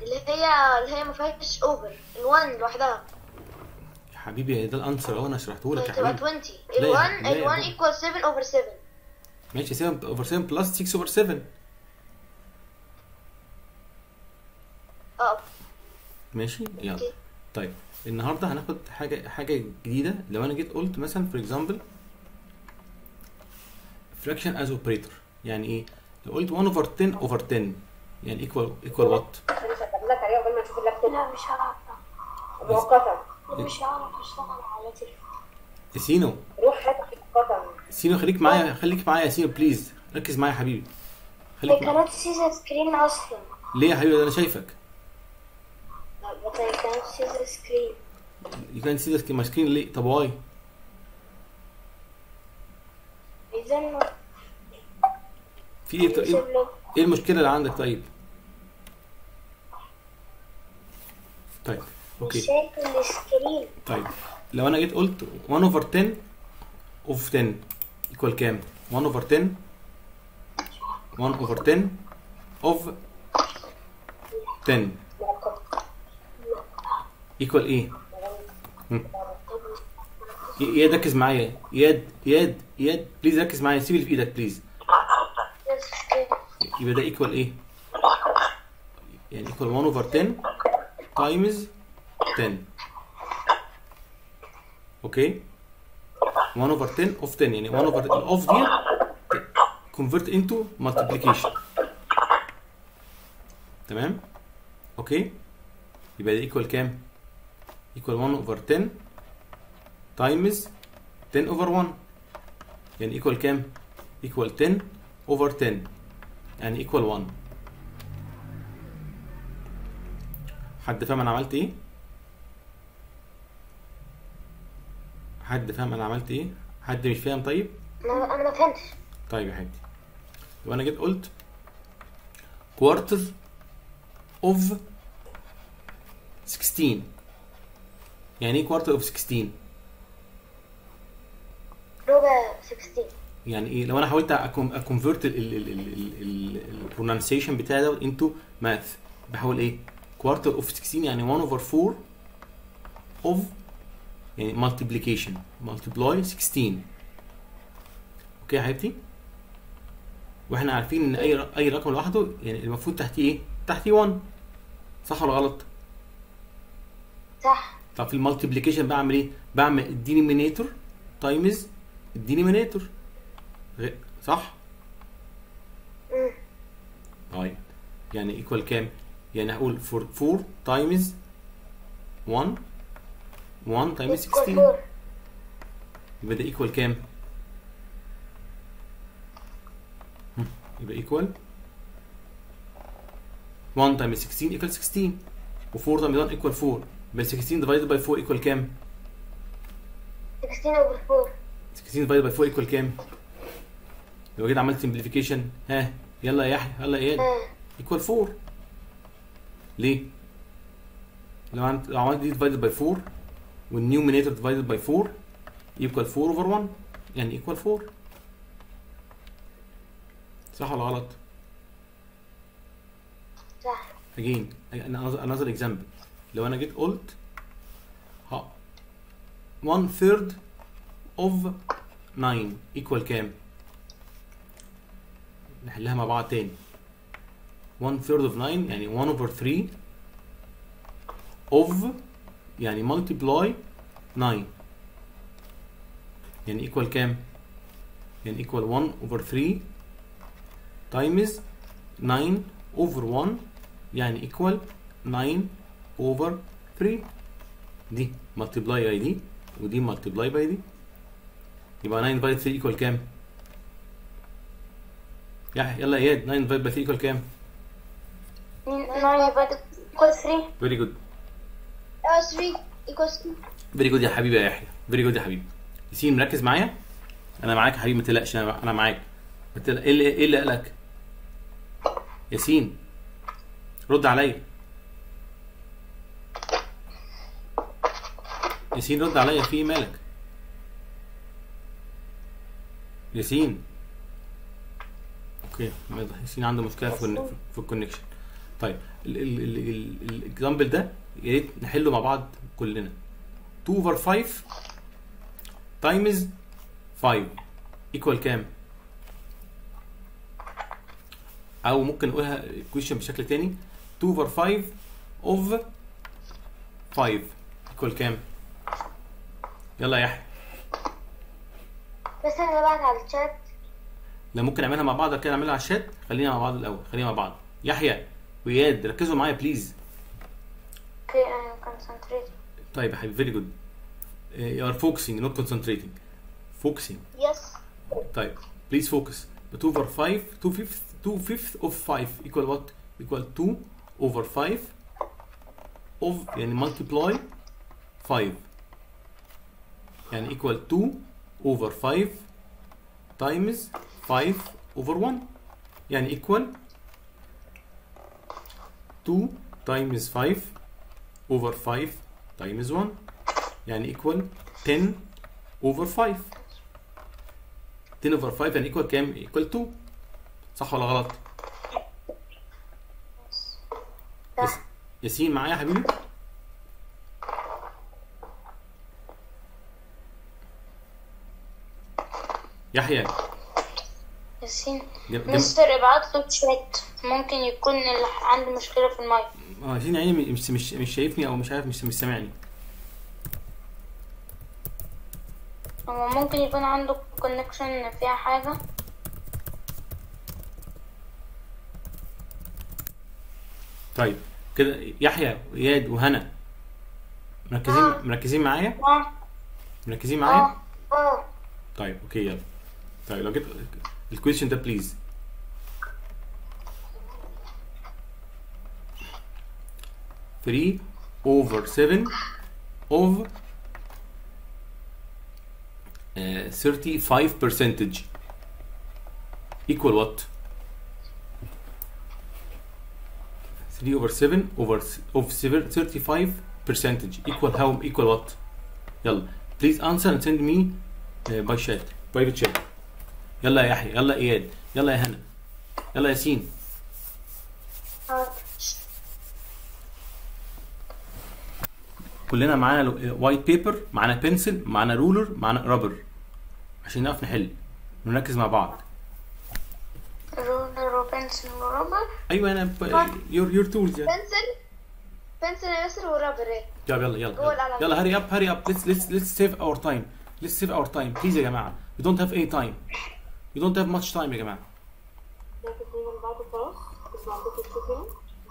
اللي هي اللي هي ما فيهاش اوفر ال1 لوحدها يا حبيبي ده الانسر اهو انا شرحته لك يا تبقى حبيبي 20 لا يا- ال1 لا يا ال1 بابا. ايكوال 7 اوفر 7 ماشي 7 اوفر 7 بلس 6 اوفر 7 اه ماشي يلا اوكي طيب النهارده هناخد حاجه حاجه جديده لو انا جيت قلت مثلا فور اكزامبل fraction as operator يعني ايه لو قلت 1 over 10 over 10 يعني equal equal what انا شغال لك عليه قبل ما نشوف اللابتوب لا مش هعرف مؤقتا مش هعرف اشتغل على تليفون سينو روح هات مؤقتا سينو خليك معايا خليك معايا يا سينو بليز ركز معايا يا حبيبي هي خليك معايا كانت سيزر سكرين اصلا ليه يا حبيبي ده انا شايفك بس هي كانت سيزر سكرين you can see the my screen ليه طب واي اذا في ايه ايه إيه المشكله اللي عندك طيب طيب اوكي شايف السكرين طيب لو انا جيت قلت 1 over 10 of 10 equal كام 1 over 10 1 over 10 of 10 مؤقتا equal ايه هم. ي- اياد ركز معايا اياد اياد اياد بليز ركز معايا سيب اللي في ايدك بليز يبقى ده ايكوال ايه يعني ايكوال 1 over 10 times 10 اوكي 1 over 10 of 10 يعني 1 over الاوف دي convert into multiplication تمام اوكي يبقى ده ايكوال كام ايكوال 1 over 10 times 10 over 1 يعني ايكوال كام ايكوال 10 over 10 يعني equal 1 حد فاهم انا عملت ايه حد فاهم انا عملت ايه حد مش فاهم طيب انا انا ما فهمتش طيب يا حبيبي لو انا جيت قلت quarter of 16 يعني ايه quarter of 16 ربع 16 يعني ايه لو انا حاولت اكونفرت البرونانسيشن بتاعي ده انتو ماث بحاول ايه كوارتر اوف 16 يعني 1 اوفر 4 اوف يعني مالتيبليكيشن مالتيبلاي 16 اوكي يا حبيبتي واحنا عارفين ان اي ر- اي رقم لوحده يعني المفروض تحتيه ايه تحتيه 1 صح ولا غلط صح طب في المالتيبليكيشن بعمل ايه بعمل الدينيمينيتور تايمز الدينيمينيتور صح مم. طيب يعني ايكوال كام يعني هقول 4 4 تايمز 1 1 تايمز 16 4 يبقى ده ايكوال كام هم، يبقى ايكوال 1 تايمز 16 ايكوال 16 و4 تايمز 1 ايكوال 4 يبقى 16 ديفايدد باي 4 ايكوال كام 16 اوفر 4 16 ديفايد باي 4 ايكوال كام؟ لو كده عملت سمبليفيكيشن ها يلا يا يحيى يلا يا اياد اه ايكوال 4 ليه؟ لو عملت لو عملت دي ديفايدد باي 4 والنيومينيتور ديفايدد باي 4 يبقى 4 اوفر 1 يعني ايكوال 4 صح ولا غلط؟ صح again another another example لو انا جيت قلت ها 1 third of 9 equal كام؟ نحلها مع بعض تاني 1 third of 9 يعني 1 over 3 of يعني multiply 9 يعني equal كام؟ يعني equal 1 over 3 times 9 over 1 يعني equal 9 over 3 دي multiply باي دي ودي multiply باي دي يبقى 9 باي 3 equal كام؟ يا يلا يا اياد 9 باي 3 equal كام؟ 9 divided equals 3 very good اه 3 equals 2 فيري جود يا حبيبي يا يحيى فيري جود يا حبيبي ياسين مركز معايا انا معاك يا حبيبي ما تقلقش انا انا معاك ما تقلق- ايه اللي ايه اللي قلقك ياسين رد عليا ياسين رد عليا في ايه مالك ياسين اوكي واضح ياسين عنده مشكله في الكون- في الكونكشن طيب الاكزامبل ده يا ريت نحله مع بعض كلنا 2 اوفر 5 تايمز 5 ايكوال كام؟ او ممكن نقولها كويشن بشكل تاني 2 اوفر 5 اوف 5 ايكوال كام؟ يلا يا يحيى بس انا بعت على الشات لا ممكن نعملها مع بعض كده نعملها على الشات خلينا مع بعض الاول خلينا مع بعض يحيى وياد ركزوا معايا بليز اوكي انا كونسنتريت طيب يا حبيبي فيري جود يو ار فوكسينج نوت كونسنتريتنج فوكسينج يس طيب بليز فوكس 2 over 5 2 fifth 2 fifth of 5 equal what equal 2 over 5 of يعني multiply 5 يعني equal 2 over 5 times 5 over 1 يعني equal 2 times 5 over 5 times 1 يعني equal 10 over 5 10 over 5 يعني equal كام؟ equal 2 صح ولا غلط؟ يس... صح ياسين معايا يا حبيبي؟ يحيى ياسين جم... جم... مستر ابعت له تشات ممكن يكون اللي عنده مشكلة في المايك اه ياسين يعني مش مش مش شايفني او مش عارف مش مش سامعني هو ممكن يكون عنده كونكشن فيها حاجة طيب كده يحيى واياد وهنا مركزين آه. مركزين معايا اه مركزين معايا اه اه طيب اوكي يلا طيب لو جبت الكويشن ده بليز three over seven of thirty-five percentage equal what? Three over seven over s- of thirty-five percentage equal how equal what? يلا please answer and send me uh, by chat private chat يلا يا يحيى يلا اياد يلا يا هنا يلا ياسين اه كلنا معانا وايت بيبر معانا بنسل معانا رولر معانا رابر عشان نعرف نحل نركز مع بعض رولر وبنسل ورابر ايوه انا يور يور تولز يعني بنسل بنسل يا ياسر ورابر ايه طب يلا يلا جوه يلا, القلم. يلا هري اب هري اب let's let's let's save our time let's save our time please يا جماعه we don't have any time we don't have much time يا جماعه ممكن تكون من بعد خلاص بس ما عندكم تشوفين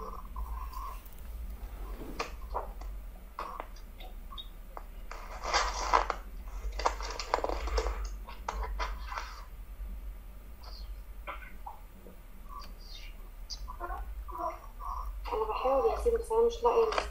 انا بحاول يا ياسين بس انا مش لاقيه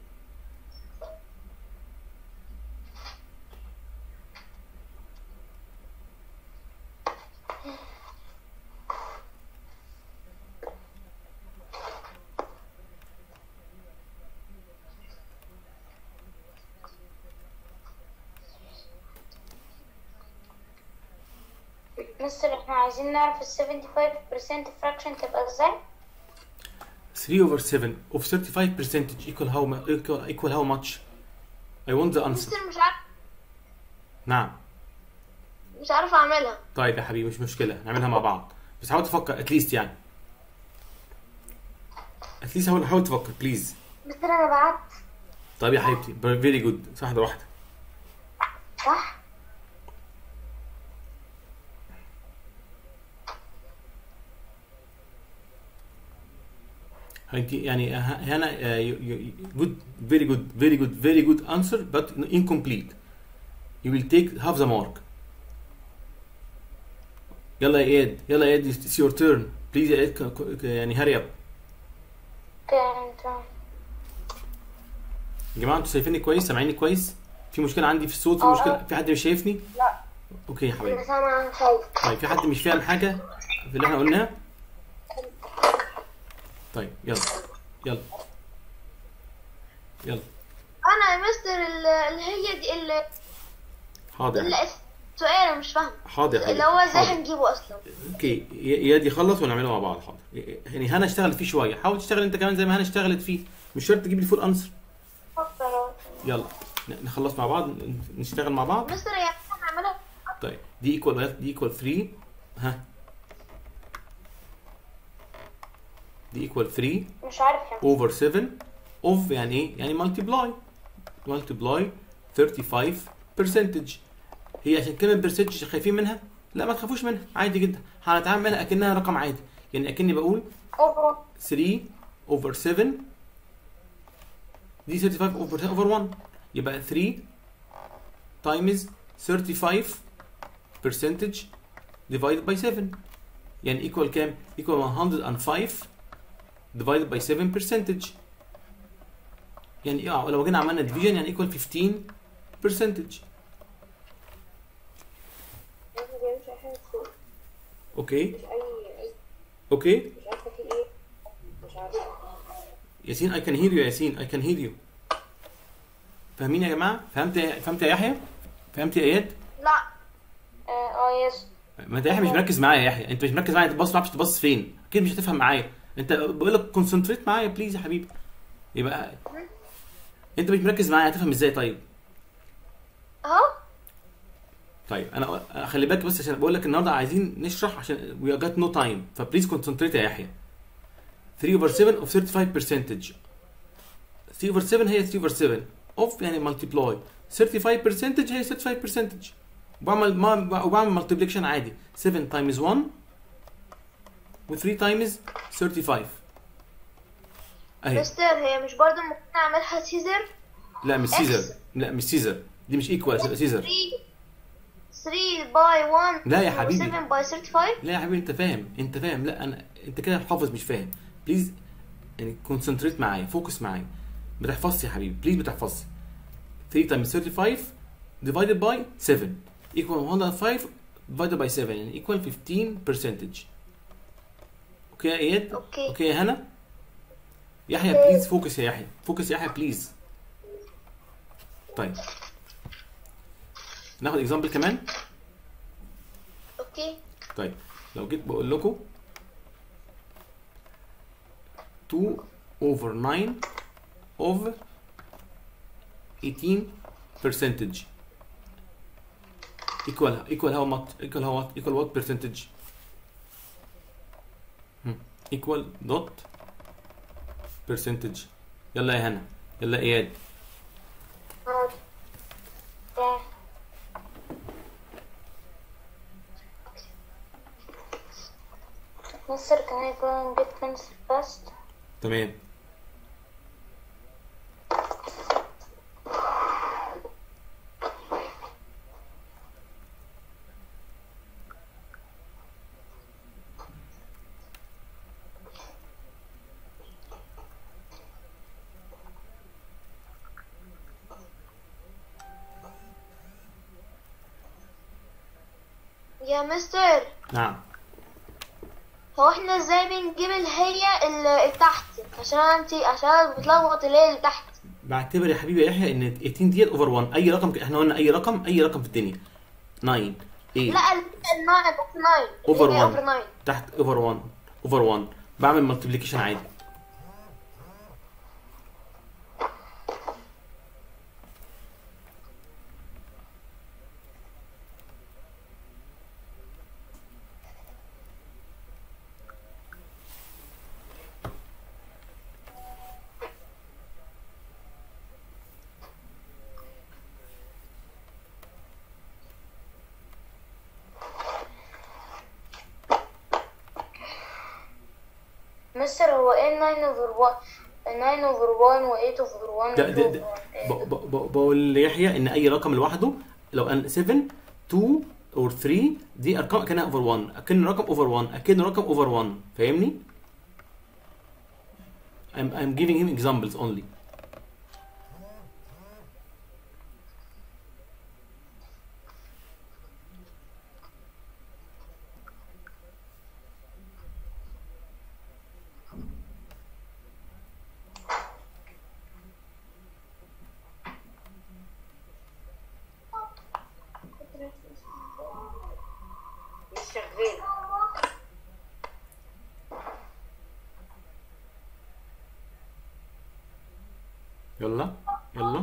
مستر احنا عايزين نعرف ال 75% fraction تبقى ازاي 3 over 7 of 35 percentage equal how mu- equal, equal how much I want the answer مستر مش عارف نعم مش عارفه اعملها طيب يا حبيبي مش مشكله نعملها مع بعض بس حاول تفكر اتليست يعني اتليست حاول حاول تفكر بليز مستر انا بعت طيب يا حبيبتي فيري جود واحده واحده صح انت يعني ه- هنا جود فيري جود فيري جود فيري جود انسر but incomplete you will take half the mark يلا يا اياد يلا يا اياد it's your turn please يا اياد ك- ك- يعني hurry up كانت يا جماعه انتوا شايفيني كويس سامعيني كويس في مشكله عندي في الصوت في اه. مشكله في حد مش شايفني لا. اوكي يا حبايبي انا سامعة شايف طيب في حد مش فاهم حاجه في اللي احنا قلناه طيب يلا يلا يلا انا يا مستر ال- اللي هي دي اللي حاضر يا حبيبي. اللي سؤال انا مش فاهم حاضر يا حبيبي اللي هو ازاي حاضر. هنجيبه اصلا اوكي ي- اياد يخلص ونعمله مع بعض حاضر يعني هنا اشتغلت فيه شويه حاول تشتغل انت كمان زي ما هنا اشتغلت فيه مش شرط تجيب لي فول انسر يلا ن- نخلص مع بعض ن- نشتغل مع بعض مستر يعني هنعملها طيب دي ايكوال دي ايكوال 3 ها دي ايكوال 3 مش عارف يعني اوفر 7 اوف يعني ايه؟ يعني مالتيبلاي مالتيبلاي 35 برسنتج هي عشان كلمه برسنتج خايفين منها؟ لا ما تخافوش منها عادي جدا هنتعامل منها اكنها رقم عادي يعني اكني بقول اوفر 3 اوفر 7 دي 35 اوفر اوفر 1 يبقى 3 تايمز 35 percentage divided by 7 يعني ايكوال كام؟ ايكوال 105 divided by 7 percentage يعني ايه لو جينا عملنا division يعني ايكوال 15 percentage احنا جايين مش اي حاجه فوق اوكي مش اي اي اوكي مش عارفه في ايه مش عارفه ياسين I can hear you يا ياسين I can hear you فاهمين يا جماعه فهمت يا- فهمت يا يحيى فهمت يا اياد لا اه اه يس ما انت يا يحيى مش مركز معايا يا يحيى انت مش مركز معايا انت باص ما تعرفش تبص فين اكيد مش هتفهم معايا انت بقول لك كونسنتريت معايا بليز يا حبيبي يبقى انت مش مركز معايا هتفهم ازاي طيب اهو طيب انا أنا خلي بالك بس عشان بقول لك النهارده عايزين نشرح عشان وي جات نو تايم فبليز كونسنتريت يا يحيى 3 اوفر 7 اوف 35 برسنتج 3 اوفر 7 هي 3 اوفر 7 اوف يعني ملتبلاي 35 برسنتج هي 35 برسنتج وبعمل ما وبعمل ملتبليكشن عادي 7 تايمز 1 و 3 تايمز 35 اهي مستر هي مش برضه ممكن نعملها سيزر لا مش سيزر لا مش سيزر دي مش ايكوال سيزر 3 3 باي 1 لا يا حبيبي. 7 باي 35 لا يا حبيبي انت فاهم انت فاهم لا انا انت كده حافظ مش فاهم بليز يعني كونسنتريت معايا فوكس معايا ما تحفظش يا حبيبي بليز ما تحفظش 3 times 35 divided by 7 equal 105 divided by 7 يعني equal 15 percentage اوكي يا اياد اوكي اوكي يا هنا يحيى بليز فوكس يا يحيى فوكس يا يحيى بليز طيب ناخد اكزامبل كمان اوكي طيب لو جيت بقول لكم 2 over 9 of 18 percentage equal equal how much equal how what equal what percentage هم. equal dot percentage يلا يا هنا يلا يا اياد اه ده Mister, can I go and get pencil first? تمام يا مستر نعم هو احنا ازاي بنجيب اللي هي اللي تحت عشان انت عشان بتلخبط اللي هي اللي تحت بعتبر يا حبيبي يا يحيى ان 18 ديت اوفر 1 اي رقم احنا قلنا اي رقم اي رقم في الدنيا 9 8 لا الناين تحت ناين Over one. اوفر ناين تحت اوفر 1 اوفر 1 بعمل ملتبليكيشن عادي مستر هو ايه 9 over 1 9 over 1 و 8 over 1 ده ده ده ب- ب- ب- بقول ليحيى ان اي رقم لوحده لو ان 7 2 اور 3 دي ارقام كانها اوفر 1 اكن رقم اوفر 1 اكن رقم اوفر 1 فاهمني؟ I'm, I'm giving him examples only يلا يلا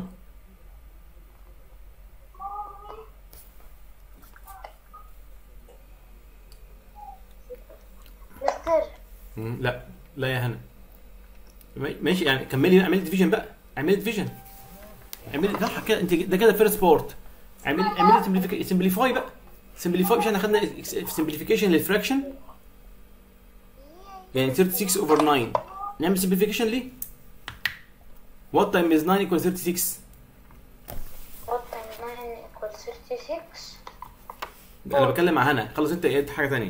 مستر مم، لا لا يا هنا ما- ماشي يعني كملي اعملي ديفيجن بقى اعملي ديفيجن اعملي صح كده انت ده كده فيرست بورت اعملي اعملي سمبليفاي بقى سمبليفاي مش احنا خدنا سمبليفيكيشن للفراكشن يعني 36 اوفر 9 نعمل سمبليفيكيشن ليه؟ What time is 9 equal 36 what times 9 equals 36 انا بتكلم مع هنا خلص انت ايه حاجه ثانيه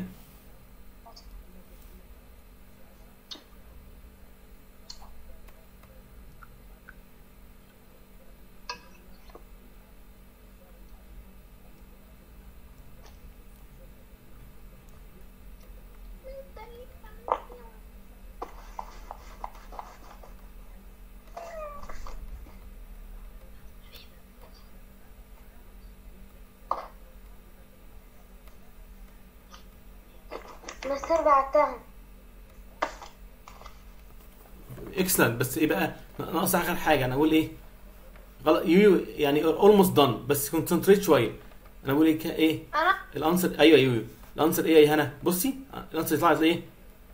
مستر بعتها اكسلنت بس ايه بقى ناقص اخر حاجه انا اقول ايه غلط يو يعني اولموست دان بس كونسنتريت شويه انا بقول ايه ك- ايه انا الانسر ايوه ايوه الانسر ايه يا هنا بصي الانسر يطلع زي ايه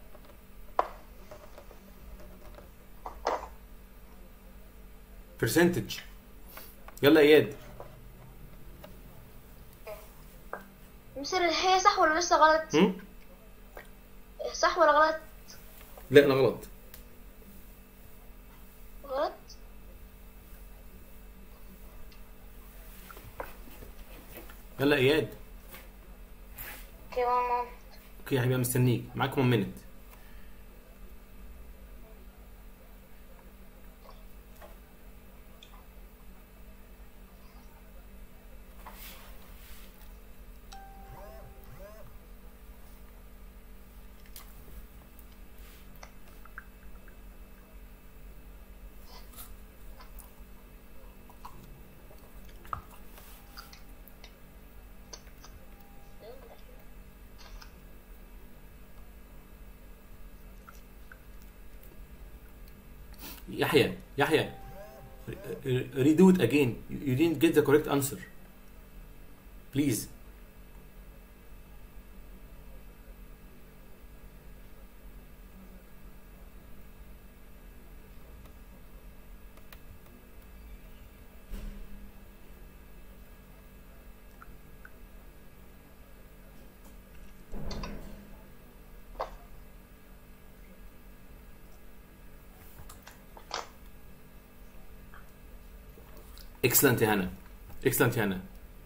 برسنتج يلا يا اياد مصر هي صح ولا لسه غلط هم؟ صح ولا غلط لا انا غلط غلط يلا يا اياد اوكي ماما اوكي يا حبيبي أنا مستنيك معاك 1 مينت يحيى يحيى redo it again you didn't get the correct answer please excellent يا هنا excellent يا هنا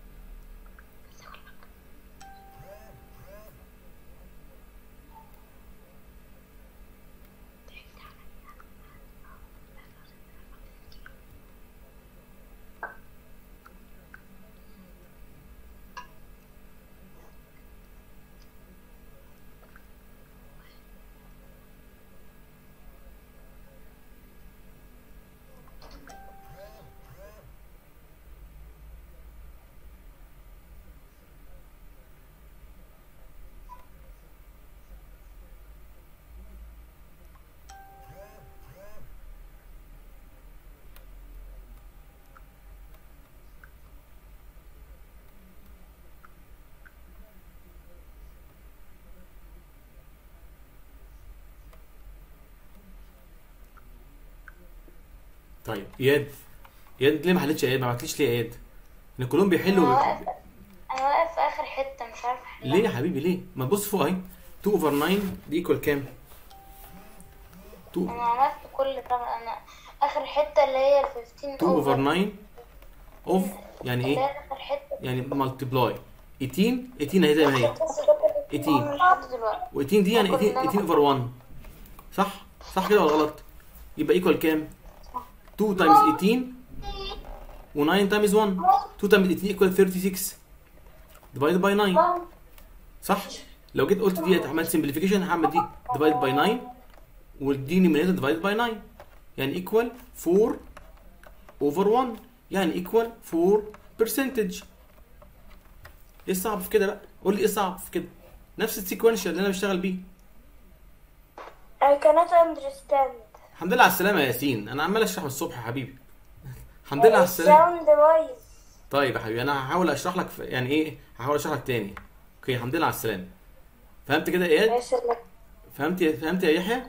طيب اياد اياد ليه ما حلتش يا اياد ما بعتليش ليه يا اياد ان كلهم بيحلوا انا واقف انا واقف في اخر حته مش عارف احلها ليه يا حبيبي ليه ما تبص فوق اهي 2 اوفر 9 دي ايكوال كام 2 انا عملت كل طبعا انا اخر حته اللي هي ال 15 2 اوفر 9 اوف يعني اللي ايه هي اخر حته يعني مالتيبلاي 18 18 اهي زي ما هي 18 دلوقتي و18 دي يعني 18 18 اوفر 1 صح صح كده ولا غلط يبقى ايكوال كام 2 تايمز 18 و9 تايمز 1 2 تايمز 18 ايكوال 36 ديفايد باي 9 صح لو جيت قلت دي عملت سمبليفيكيشن هعمل دي ديفايد باي 9 والدي نيمينيتور ديفايد باي 9 يعني ايكوال 4 اوفر 1 يعني ايكوال 4 برسنتج ايه الصعب في كده بقى قول لي ايه الصعب في كده نفس السيكونشال اللي انا بشتغل بيه I cannot understand الحمد لله على السلامه يا ياسين انا عمال اشرح من الصبح يا حبيبي الحمد لله على السلامه الساوند بايظ طيب يا حبيبي انا هحاول اشرح لك في- يعني ايه هحاول اشرح لك تاني اوكي الحمد لله على السلامه فهمت كده يا اياد يسلمك فهمت يا فهمت يا يحيى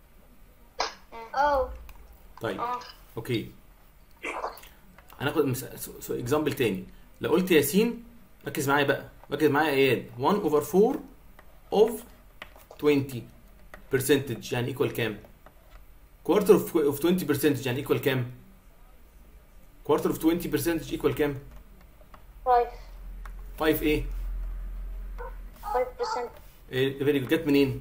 اه طيب اه اوكي هناخد اكزامبل تاني لو قلت ياسين ركز معايا بقى ركز معايا يا اياد 1 اوفر 4 اوف 20 percentage يعني ايكوال كام؟ كوارتر اوف 20 percentage يعني ايكوال كام؟ كوارتر اوف 20 percentage ايكوال كام؟ 5 5 ايه؟ 5% فيري جت منين؟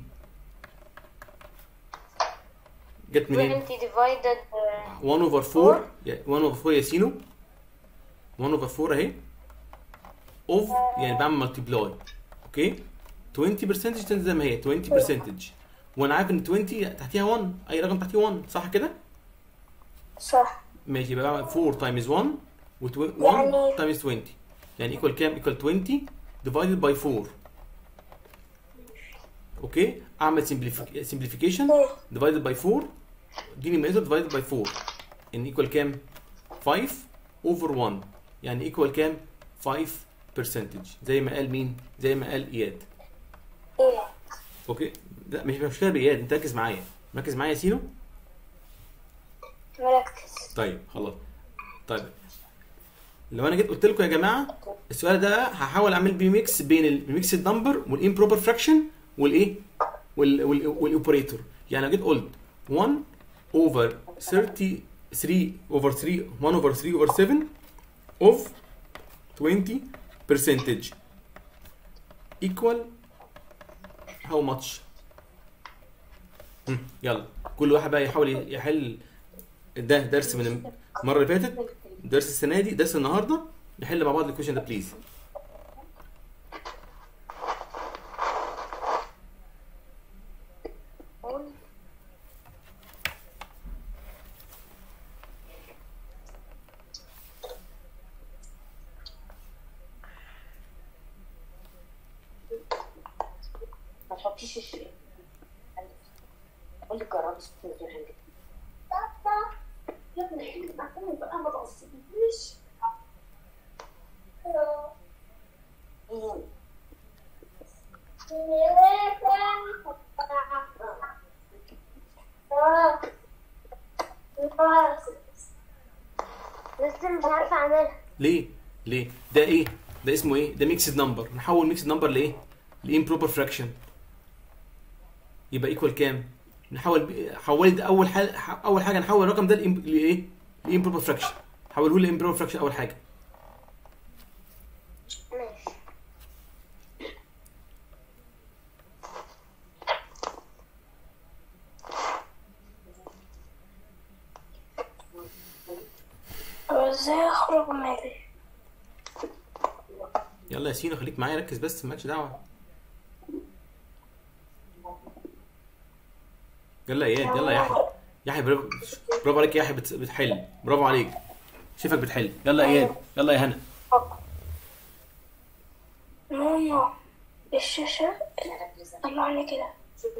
جت منين؟ 20 divided uh, 1 اوفر 4 يا- 1 اوفر 4 ياسينو 1 اوفر 4 اهي اوف يعني بعمل ملتبلاي اوكي 20 برسنتج تنزل زي ما هي 20 برسنتج وانا عارف ان 20 تحتيها 1 اي رقم تحتيه 1 صح كده؟ صح ماشي يبقى بعمل 4 تايمز 1 و 1 يعني- تايمز 20 يعني ايكوال كام؟ ايكوال 20 ديفايدد باي 4 اوكي اعمل سمبليفيكيشن ديفايدد باي 4 اديني ميثود ديفايدد باي 4 ان ايكوال كام 5 اوفر 1 يعني ايكوال كام 5 برسنتج زي ما قال مين زي ما قال اياد ايه اوكي لا مش مشكله باياد انت ركز معايا مركز معايا يا سينو مركز طيب خلاص طيب لو انا جيت قلت لكم يا جماعه السؤال ده هحاول اعمل بيه ميكس بين الميكسد نمبر والامبروبر فراكشن والايه وال- وال- والاوبريتور يعني لو جيت قلت 1 اوفر 33 اوفر 3 1 اوفر 3 اوفر 7 اوف 20 percentage equal how much هم، يلا كل واحد بقى يحاول يحل ده درس من المره اللي فاتت درس السنه دي درس النهارده نحل مع بعض الكويشن ده بليز ما تحطيش الشيء اقول لك جربي صوت من غير هنجد يا ابني حلو معقول بقى ما تعصبنيش مين؟ لسه مش عارفه اعملها ليه ليه ده ايه ده اسمه ايه ده ميكسد نمبر نحول ميكسد نمبر لايه لامبروبر فراكشن يبقى ايكوال كام نحول حولت ده اول حاجه اول حاجه نحول الرقم ده لإم- لايه لامبروبر فراكشن حوله لامبروبر فراكشن اول حاجه ماشي ازاي اخرج من دي يلا يا سينا خليك معايا ركز بس مالكش دعوه يلا يا اياد يلا يا يحيى يحيى برافو برافو عليك يا يحيى بت- بتحل برافو عليك شايفك بتحل يلا يا اياد يلا يا هنا ماما الشاشة طلعني كده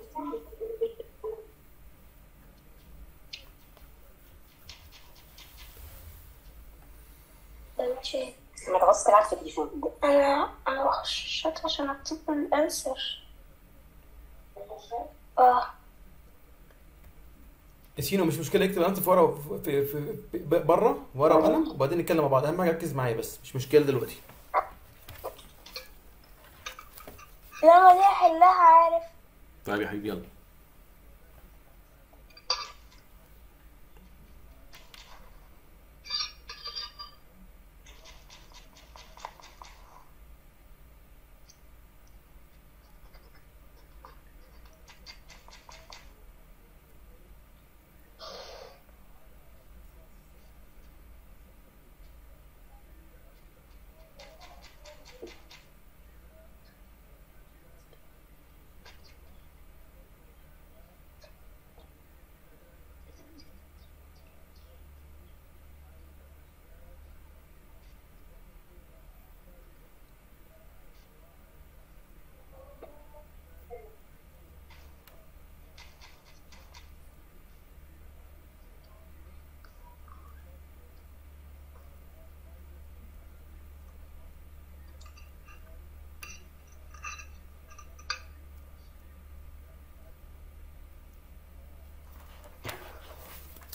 ده ماشي ما تغص تلعب في التليفون انا انا بخش الشات عشان اكتب الانسر اه سينو مش مشكله اكتب انت في ورا في في, في بره ورا وقلم وبعدين نتكلم مع بعض اهم حاجه ركز معايا بس مش مشكله دلوقتي لما دي احلها عارف طيب يا حبيبي يلا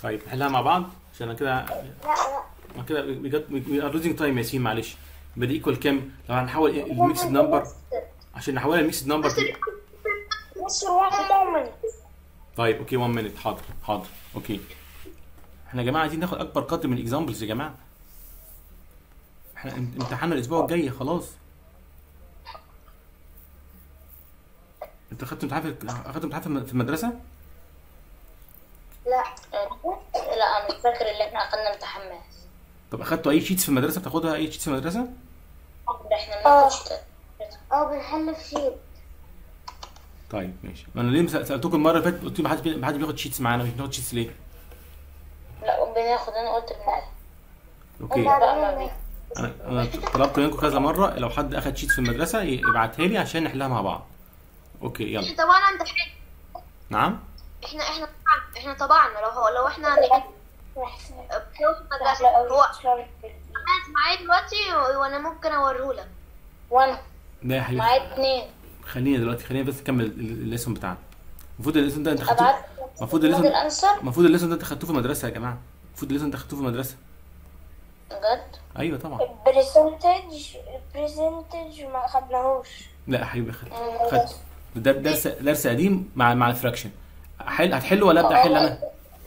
طيب نحلها مع بعض عشان انا كده لا لا ما كده وي ار لوزينج تايم ياسين معلش يبقى دي ايكوال كام؟ لو هنحول الميكسد نمبر عشان نحولها الميكسد نمبر مصر واحد مؤمن طيب اوكي 1 مينيت حاضر حاضر اوكي احنا يا جماعه عايزين ناخد اكبر قدر من الاكزامبلز يا جماعه احنا ام- امتحاننا الاسبوع الجاي خلاص انت اخدت امتحان في اخدت امتحان في الم- في المدرسه؟ لا لا انا مش فاكر اللي احنا اخدنا امتحان ماس طب اخدتوا اي شيتس في المدرسه بتاخدها اي شيتس في المدرسه؟ احنا آه. ما ناخدش اه بنحل في شيت طيب ماشي انا ليه سأ- سالتكم المره اللي فاتت قلت لي ما حدش بي- ما حدش بياخد شيتس معانا مش بناخد شيتس ليه؟ لا بناخد انا قلت بناخد اوكي بقى ما بي- انا انا طلبت منكم كذا مره لو حد اخد شيتس في المدرسه ي- يبعتها لي عشان نحلها مع بعض اوكي يلا احنا طبعا امتحان نعم احنا احنا طبعا احنا طبعا لو هو لو احنا هنحل في المدرسة هو قاعد معايا دلوقتي و- وانا ممكن اوريهولك وانا ده يا حبيبي معايا اتنين خلينا دلوقتي خلينا بس نكمل ال- الليسون بتاعنا المفروض الليسون ده انت خدتوه ابعت المفروض خد الليسون الانسر المفروض الليسون ده انت خدتوه في المدرسه يا جماعه المفروض الليسون ده خدتوه في المدرسه بجد ايوه طبعا برسنتج برسنتج ما خدناهوش لا يا حبيبي خد خد ده درس درس قديم مع مع الفراكشن حل هتحله ولا ابدا احل انا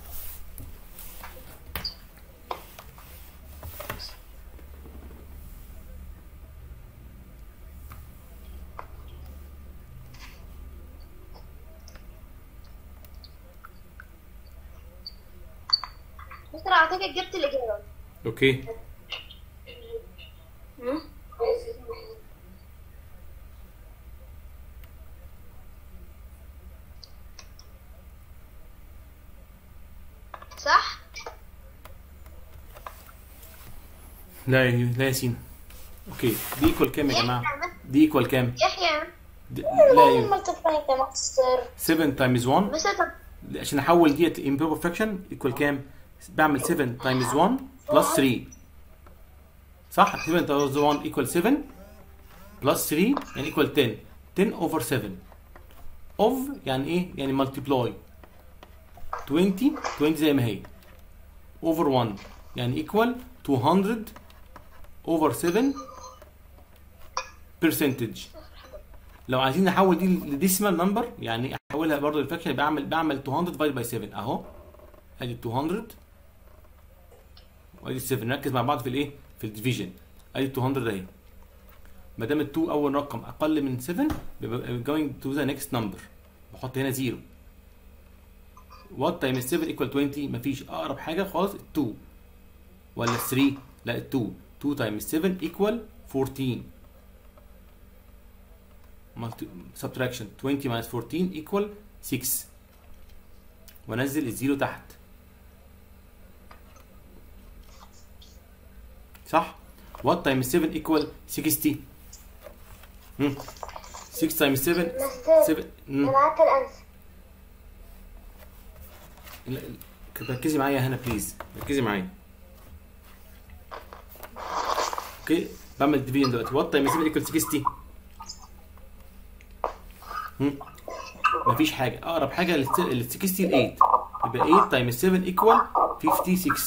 مستر اعتقد جبت الاجابه اوكي صح لا يا لا ياسين اوكي دي ايكوال كام يا جماعه دي ايكوال كام يحيى دي- لا يا مالتيبلاي يا ماستر 7 تايمز 1 مستر طب عشان احول ديت improper fraction equal كام؟ بعمل 7 times 1 plus 3 صح 7 times 1 equal 7 plus 3 يعني equal 10 10 over 7 of يعني ايه؟ يعني multiply 20 20 زي ما هي over 1 يعني equal 200 over 7 percentage لو عايزين نحول دي لديسيمال نمبر يعني احولها برضه للفاكشن بعمل بعمل 200 ديفايد باي 7 اهو ادي 200 وادي 7 نركز مع بعض في الايه؟ في الديفيجن ادي 200 اهي ما دام ال 2 اول رقم اقل من 7 بيبقى going to the next number بحط هنا 0 what times 7 equal 20 مفيش اقرب حاجه خالص 2 ولا 3 لا 2 2 times 7 equal 14 multi- subtraction 20 minus 14 equal 6 وانزل الزيرو تحت صح what times 7 equal 60 مم. 6 times 7 7 مم. معاك الانسر لا، لا. ركزي معايا هنا بليز ركزي معايا اوكي بعمل ديفيجن دلوقتي وات تايم 7 ايكوال 60 هم؟ مفيش حاجه اقرب حاجه لل 60 ل 8 يبقى 8 تايم 7 ايكوال 56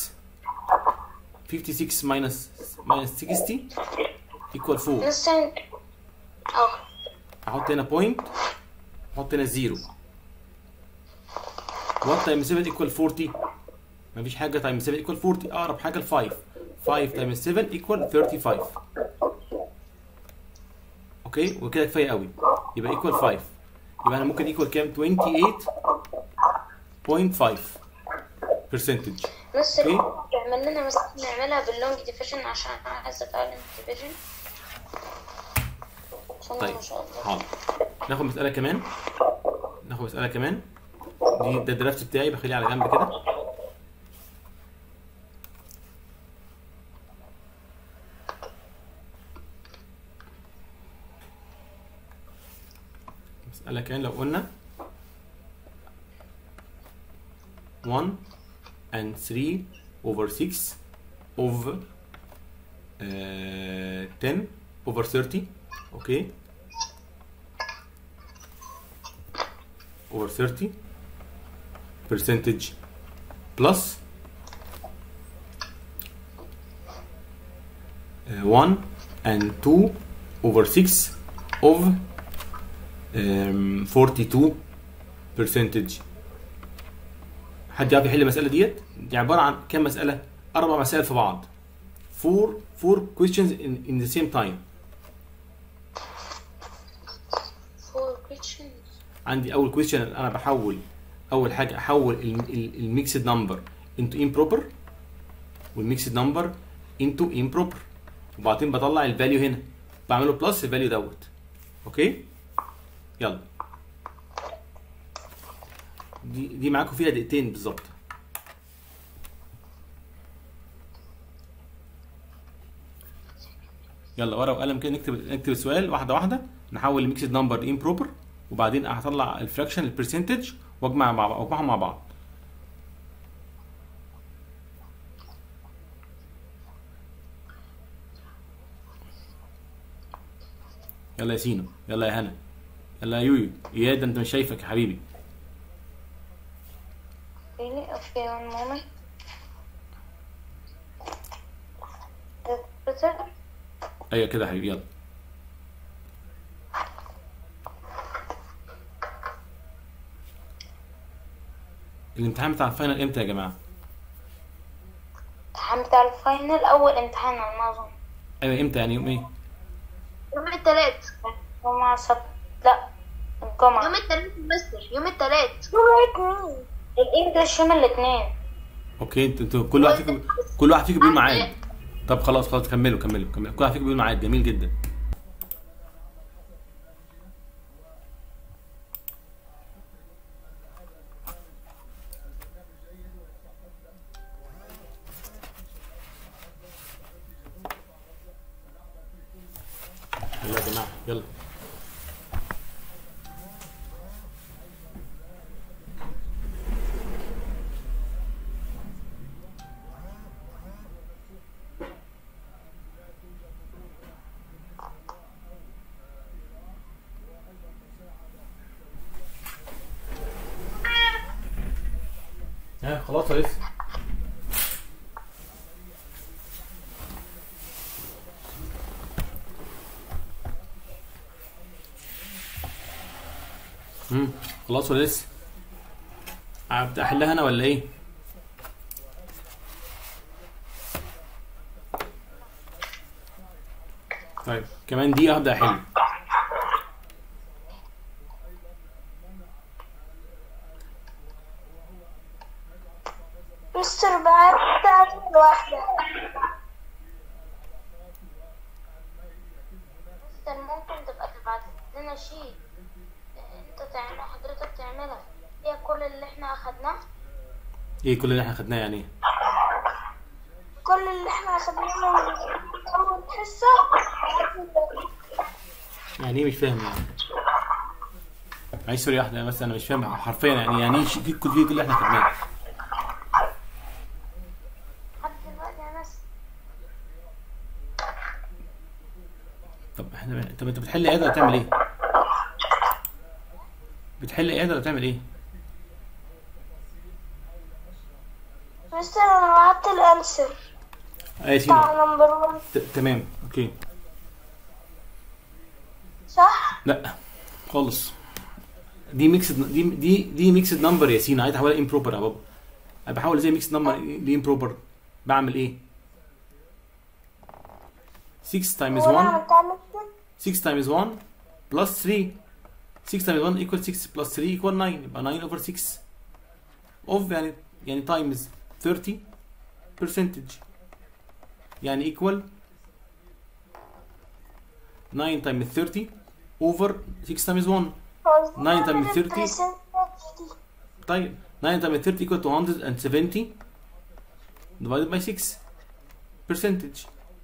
56 ماينس ماينس 60 ايكوال 4 مستر اه احط هنا بوينت احط هنا زيرو وات تايم 7 ايكوال 40 مفيش حاجه تايم 7 ايكوال 40 اقرب حاجه ل 5 5 تايم 7 ايكوال 35 اوكي وكده كفايه قوي يبقى ايكوال 5 يبقى انا ممكن ايكوال كام 28.5 برسنتج مستر اوكي اعمل لنا مثلا نعملها باللونج ديفيجن عشان انا عايزه اتعلم ديفيجن عشان طيب ما شاء الله حاضر ناخد مسألة كمان ناخد مسألة كمان دي ده الدرافت بتاعي بخليه على جنب كده مسألة كمان لو قلنا 1 and 3 over 6 of uh, 10 over 30 okay over 30 percentage بلس 1 and 2 over 6 of um, 42 percentage حد يعرف يحل المسألة ديت؟ دي عبارة عن كام مسألة؟ أربع مسائل في بعض. Four four questions in, in the same time. فور كويشنز عندي أول question أنا بحول أول حاجة أحول الميكسد نمبر into improper والميكسد نمبر into improper وبعدين بطلع الفاليو هنا بعمله بلس الفاليو دوت اوكي يلا دي دي معاكم فيها دقيقتين بالظبط يلا ورقه وقلم كده نكتب نكتب السؤال واحده واحده نحول الميكسد نمبر امبروبر وبعدين هطلع الفراكشن البرسنتج واجمع مع بعض واجمعهم مع بعض يلا يا سينو يلا يا هنا يلا يا يويو اياد انت مش شايفك يا حبيبي Really? Okay, one moment. Better? ايوه كده يا حبيبي يلا الامتحان بتاع الفاينل امتى يا جماعه الامتحان بتاع الفاينل أول امتحان على ما أظن ايوه امتى يعني يوم ايه يوم التلات جمعة سبت لا الجمعة يوم التلات مستر يوم التلات الإنجليش يوم الاثنين اوكي انتوا انتوا كل واحد فيكم كل واحد فيكم بيقول ميعاد طب خلاص خلاص كملوا كملوا كملوا كل واحد فيكم بيقول ميعاد جميل جدا يلا يا جماعه يلا ها خلاص ولا لسه امم خلاص ولا لسه ابدا احلها انا ولا ايه طيب كمان دقيقه هبدا احل مستر بعد تعرف واحدة مستر ممكن تبقى تبعت لنا شيء انت تعمل حضرتك تعملها هي كل اللي احنا اخدناه ايه كل اللي احنا خدناه يعني ايه كل اللي احنا اخدناه من اول حصة يعني ايه مش فاهم يعني معلش سوري واحده بس انا مش فاهم حرفيا يعني يعني ايه شيء- كل كل كل اللي احنا خدناه لحد دلوقتي يا ناس طب احنا طب انت بتحل ايه ولا بتعمل ايه بتحل ايه ولا بتعمل ايه مستر انا بعت الانسر اه يا سيدي بتاع نمبر 1 ت- تمام اوكي صح؟ لا خالص دي ميكسد دي دي دي ميكسد نمبر يا سينا عايز احولها امبروبر يا بابا انا بحول زي ميكسد نمبر دي امبروبر بعمل ايه 6 تايمز هو 1 انا بتعمل كده 6 times 1 plus 3 6 times 1 equal 6 plus 3 equal 9 يبقى 9 over 6 of يعني يعني times 30 percentage يعني equal 9 times 30 over 6 times 1 9 times 30 طيب 9 times 30 equal to 170 divided by 6 percentage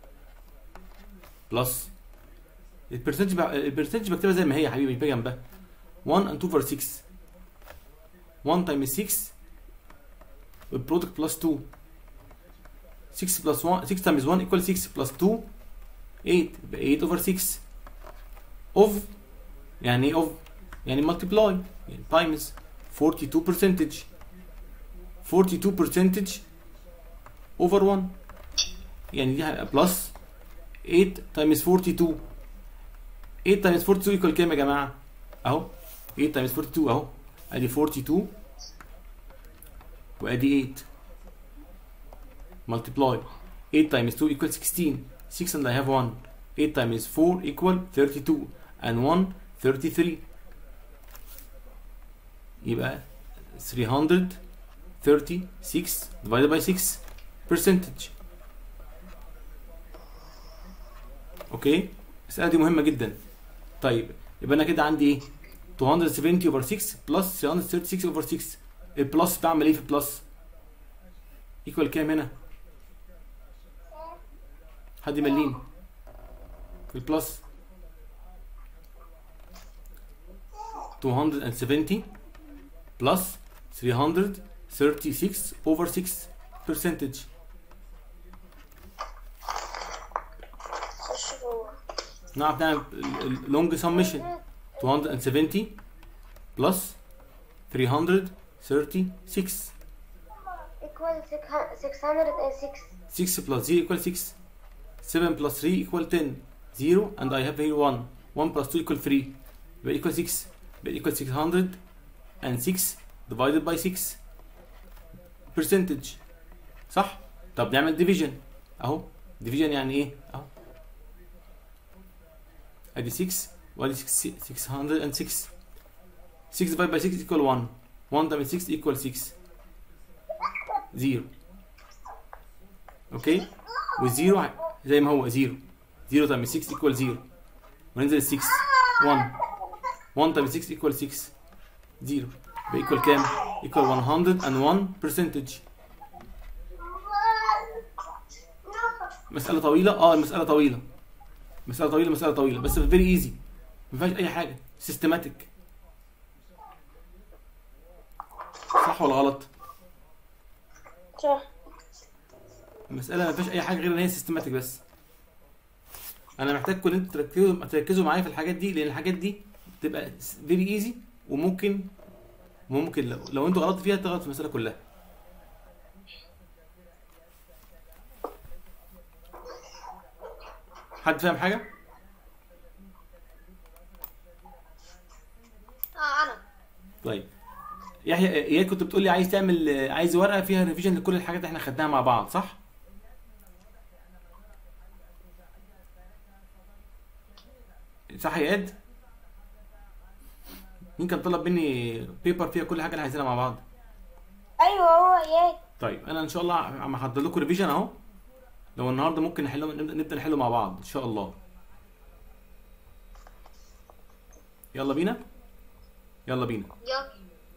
plus البرسنتج البرسنتج بكتبها زي ما هي يا حبيبي مش باجي جنبها 1 and 2 over 6 1 times 6 والبرودكت بلس 2 6 plus 1 6 times 1 equal 6 plus 2 8 يبقى 8 over 6 of يعني ايه of يعني multiply يعني times 42 percentage 42 percentage over 1 يعني دي هيبقى بلس 8 times 42 8 times 42 equal كام يا جماعه اهو 8 times 42 اهو ادي 42 وادي 8 multiply 8 times 2 equals 16 6 and I have 1 8 times 4 equal 32 and 1 33 يبقى 336 divided by 6 percentage اوكي المسألة دي مهمة جدا طيب يبقى انا كده عندي ايه 270 over 6 plus 336 over 6 البلس بعمل ايه في البلس ايكوال كام هنا حد يمليني في البلس 270 plus 336 over 6 percentage خش جوه نعرف نعمل لونج سمشن 270 plus 336 equal 606 6 plus 0 equal 6 7 plus 3 equal 10 0 and I have here 1 1 plus 2 equal 3 يبقى equal 6 يبقى equal 606 divided by 6 percentage صح؟ طب نعمل division اهو division يعني ايه؟ اهو ادي 6 وادي 6 606 6 divided by 6 equal 1 1 times 6 equal 6 0 اوكي والزيرو ع- زي ما هو زيرو 0 times 6 equal 0 وننزل 6 1 1 times 6 equal 6 0 يبقى equal كام؟ equal 101 percentage مسألة طويلة؟ اه المسألة طويلة مسألة طويلة مسألة طويلة بس فيري ايزي ما فيهاش أي حاجة سيستماتيك صح ولا غلط؟ صح المسألة ما فيهاش أي حاجة غير إن هي سيستماتيك بس. أنا محتاجكم إن أنتوا تركزوا تركزوا معايا في الحاجات دي لأن الحاجات دي بتبقى فيري إيزي وممكن ممكن لو, لو أنتوا غلطتوا فيها تغلط في المسألة كلها. حد فاهم حاجة؟ اه انا طيب يحيى اياد كنت بتقول لي عايز تعمل عايز ورقة فيها ريفيجن لكل الحاجات اللي احنا خدناها مع بعض صح؟ صح يا اياد؟ مين كان طلب مني بيبر فيها كل حاجه اللي عايزينها مع بعض ايوه هو اياد طيب انا ان شاء الله عم احضر لكم ريفيجن اهو لو النهارده ممكن نحله نبدا نبدا نحله مع بعض ان شاء الله يلا بينا يلا بينا يلا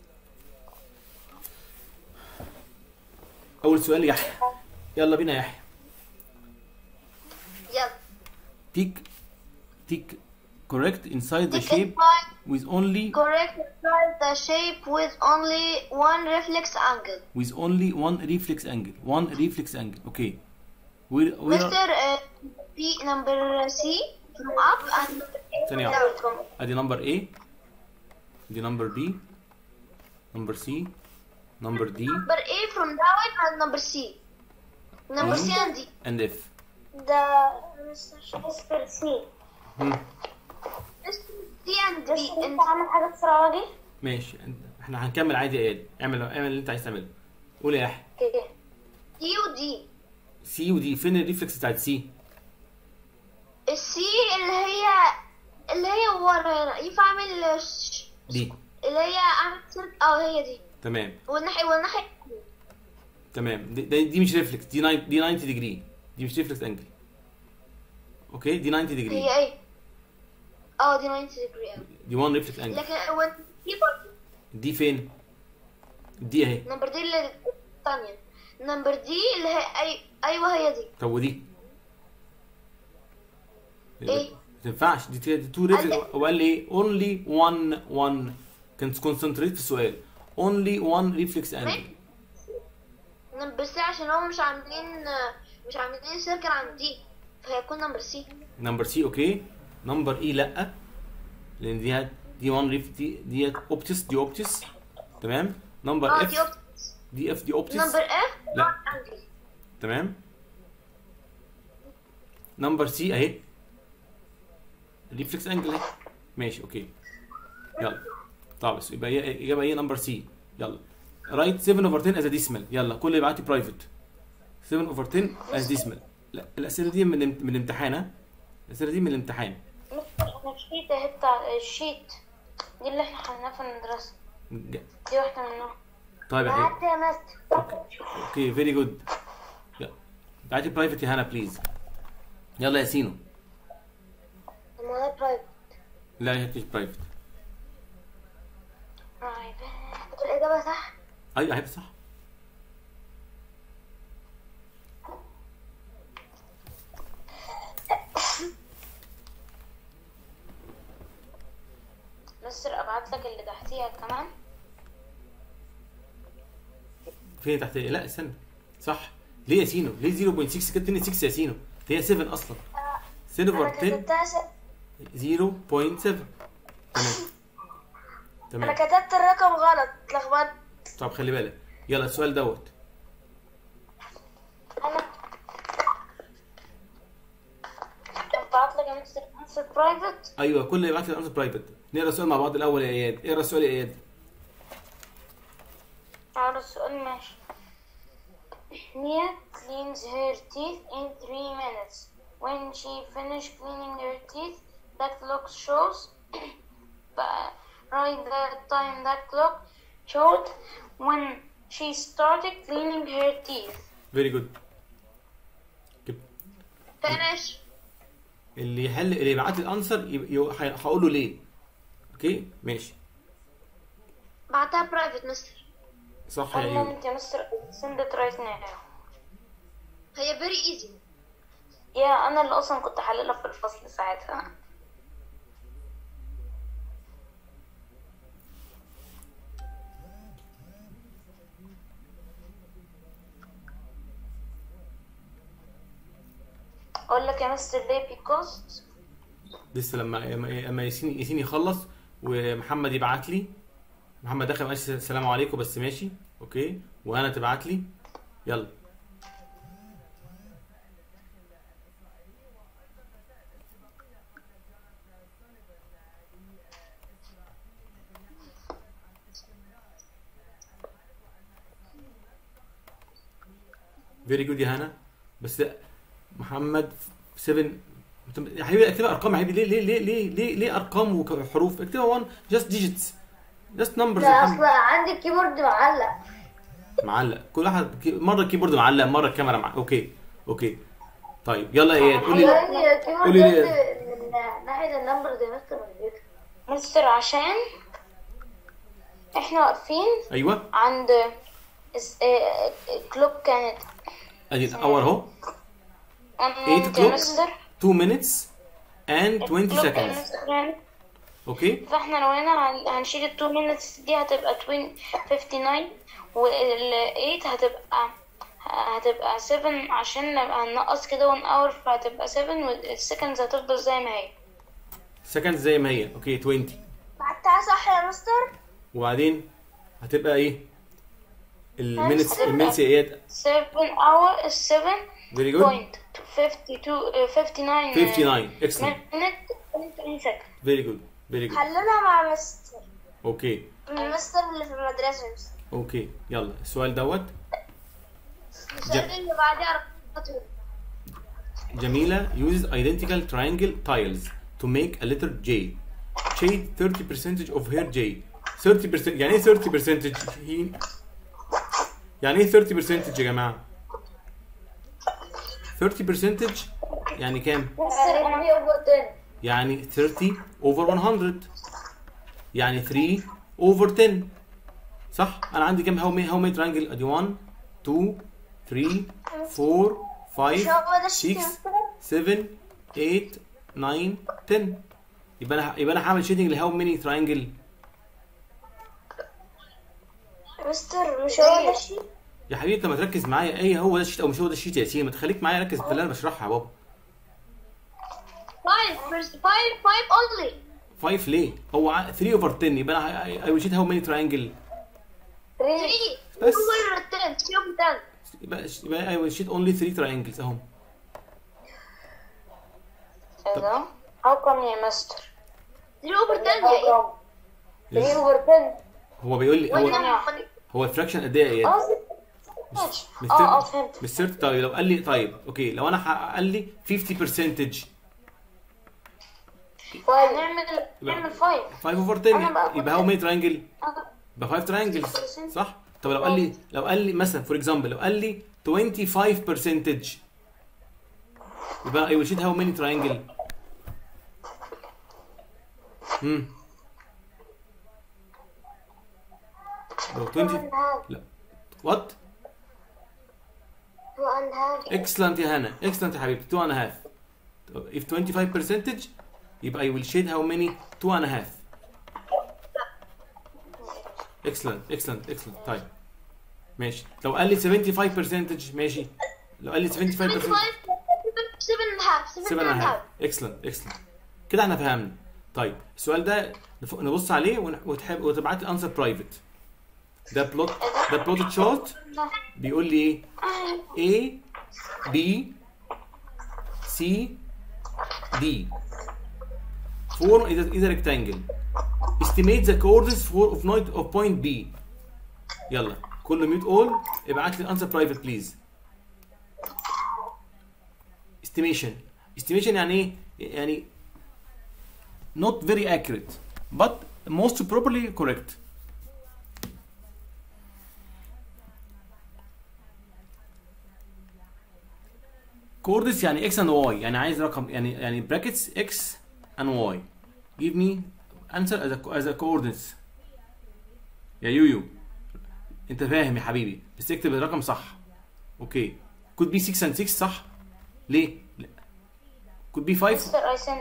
اول سؤال يحيى يلا بينا يا يحيى يلا تيك تيك correct inside the Take shape inside, with only correct inside the shape with only one reflex angle. with only one reflex angle one reflex angle okay where where Mr. Uh, B number C from up and ثانية down واحدة. from ادي نمبر A دي نمبر B نمبر C نمبر D number A from down and number C. Number C and D. and F ده مستر سي هم. C and D. بس And انت عامل حاجه بسرعه واجي ماشي احنا هنكمل عادي يا اياد اعمل اعمل اللي انت عايز تعمله قول يا يحيى اوكي D و D. سي ودي فين الريفلكس بتاعت سي السي اللي هي اللي هي ورا هنا ينفع اعمل ش- دي اللي هي اعمل سيرك اه هي دي تمام والناحية والناحية تمام دي, دي, دي مش ريفلكس دي 9 دي 90 ديجري دي مش ريفلكس انجل اوكي دي 90 ديجري هي ايه؟ اه دي 90 degree دي 1 ريفلكس انجل لكن when people دي فين دي اهي نمبر دي اللي الثانية نمبر دي اللي هي أي... أيوة هي دي طب ودي إيه؟ ما تنفعش دي دي تو ريفلكس هو قال لي ايه اونلي 1 1 كنت كونسنتريت في السؤال اونلي 1 ريفلكس انجل نمبر سي عشان هم مش عاملين مش عاملين سيركل عن دي فهيكون نمبر سي نمبر سي اوكي نمبر اي لا لان دي دي 1 ريف دي دي اوبتس دي اوبتس تمام نمبر اه اف دي اوبت دي اف دي اوبتس نمبر اف لا تمام نمبر سي اهي ريفلكس انجل اهي ماشي اوكي يلا طب بس يبقى هي اجابه ايه نمبر سي يلا رايت 7 اوفر 10 از ديسمال يلا كل اللي يبعت لي برايفت 7 اوفر 10 از ديسمال لا الاسئله دي من من الامتحان ها الاسئله دي من الامتحان مستر انا الشيت اهي بتاع الشيت دي اللي احنا خدناها في المدرسة ج- دي واحدة منهم طيب يا حبيبي يا مستر اوكي فيري جود يلا ابعت لي برايفت يا هنا بليز يلا يا سينو ما ده برايفت لا هي مفيش برايفت الإجابة صح ايوه هيبقى صح مستر ابعت لك اللي تحتيها كمان فين تحت لا استنى صح ليه يا سينو ليه 0.6 كانت 2 6 يا سينو هي 7 اصلا 7 انا اوفر 10 كتبتها س... 0.7 تمام انا تمام كتبت الرقم غلط اتلخبطت طب خلي بالك يلا السؤال دوت انا ابعت لك يا مستر انسر برايفت ايوه كل اللي يبعت لي الانسر برايفت نقرا السؤال مع بعض الاول يا اياد اقرا السؤال يا اياد على السؤال ماشي Mia cleans her teeth in three minutes. When she finished cleaning her teeth, that clock shows. but right that time that clock showed when she started cleaning her teeth. فيري جود فينش اللي يحل اللي يبعت لي الانسر يب- يو- هي- هقول له ليه اوكي ماشي بعتها برايفت مستر صح يا One ايوب moment, يا مستر send it right now. هي فيري ايزي يا أنا اللي أصلا كنت حللها في الفصل ساعتها. أقول لك يا مستر ليه because لسه لما لما لما ياسين ياسين يخلص ومحمد يبعت لي محمد دخل ماشي السلام عليكم بس ماشي اوكي وانا تبعت لي يلا فيري جود يا هنا بس محمد 7 يا حبيبي اكتبها ارقام يا حبيبي ليه ليه ليه ليه ليه, ليه ارقام وحروف اكتبها 1 جاست ديجيتس جاست نمبرز ده أصلا عندي الكيبورد معلق. معلق كل واحد كي- مره الكيبورد معلق مره الكاميرا معلق اوكي اوكي طيب يلا يا اياد قولي حبايبي الكيبورد قولي لي. ده من ناحية النمبر زي مستر من البيت. مستر عشان احنا واقفين ايوه عند اس- آه، كلوب كانت ادي الاول اهو 1 Eight minute يا o'clock. مستر 2 minutes and 20 كلوب seconds كانت اوكي فاحنا لو هنا هن- هنشيل ال 2 minutes دي هتبقى 20 59 وال 8 هتبقى هتبقى 7 عشان نبقى هننقص كده 1 hour فهتبقى 7 والسكندز هتفضل زي ما هي سكند زي ما هي اوكي 20 بعتها صح يا مستر وبعدين هتبقى ايه المينتس هتبقى- المينتس يا اياد 7 hour 7 فيري جود point 52 uh, 59 59 اكسلنت minute 20 second فيري جود فيري جود حللها مع مستر اوكي المستر اللي في المدرسة اوكي يلا السؤال دوت السؤال اللي بعدها رقم جميلة uses identical triangle tiles to make a letter J. Shade 30% of her J. 30% يعني ايه 30% هي يعني ايه 30% يا جماعة؟ 30% يعني كام؟ مستر انا يعني 30 over 100 يعني 3 over 10 صح؟ أنا عندي كام how many how many triangle؟ أدي 1 2 3 4 5 6 7 8 9 10 يبقى انا يبقى انا هعمل شيدنج لهاو ماني تراينجل مستر مش هو ده الشيء يا حبيبي انت ما تركز معايا ايه هو ده الشيت او مش هو ده الشيت يا ياسين ما تخليك معايا ركز في اللي انا بشرحها يا بابا 5 5 5 only 5 ليه؟ هو 3 اوفر 10 يبقى انا اي ويل شيت هاو ماني تراينجل 3 3 بس. over 10 3 over 10 يبقى يبقى ايوه شيت اونلي 3 تراينجلز اهو ايه ده؟ How come يا مستر؟ 3 over 10 يا ايه 3 اوفر 10 هو بيقول لي هو وانا هو الفراكشن قد ايه يا اياد؟ اه ماشي مش اه اه تر- فهمت مش سيرت طيب لو قال لي طيب اوكي لو انا ح- قال لي 50% هنعمل نعمل 5 5 اوفر أنا 10 بقى- يبقى هاو ماني تراينجل آه. يبقى 5 تراينجلز صح طب لو قال لي لو قال لي مثلا فور اكزامبل لو قال لي 25% يبقى اي ويل شيت هاو ماني تراينجل امم لو 20 لا وات two and half اكسلنت يا هنا اكسلنت يا حبيبتي 2 and a half if 25% يبقى I will shade how many 2 and a half excellent excellent excellent طيب ماشي لو قال لي 75% ماشي لو قال لي 75% 75 7 and a half 7 7 and a and a half half excellent excellent كده احنا فهمنا طيب السؤال ده نف- نبص عليه ون- وتحب وتبعت لي انسر برايفت ده بلوت ده بلوت تشارت بيقول لي ايه A B C D form is a, is a rectangle estimate the coordinates for of point of point B يلا كله ميوت اول ابعت لي انسر برايفت بليز estimation estimation يعني ايه يعني not very accurate but most probably correct coordinates يعني x and y يعني عايز رقم يعني يعني brackets x and y give me answer as a, as a coordinates يا يويو انت فاهم يا حبيبي بس اكتب الرقم صح اوكي could be 6 and 6 صح ليه لا. could be 5 مستر I send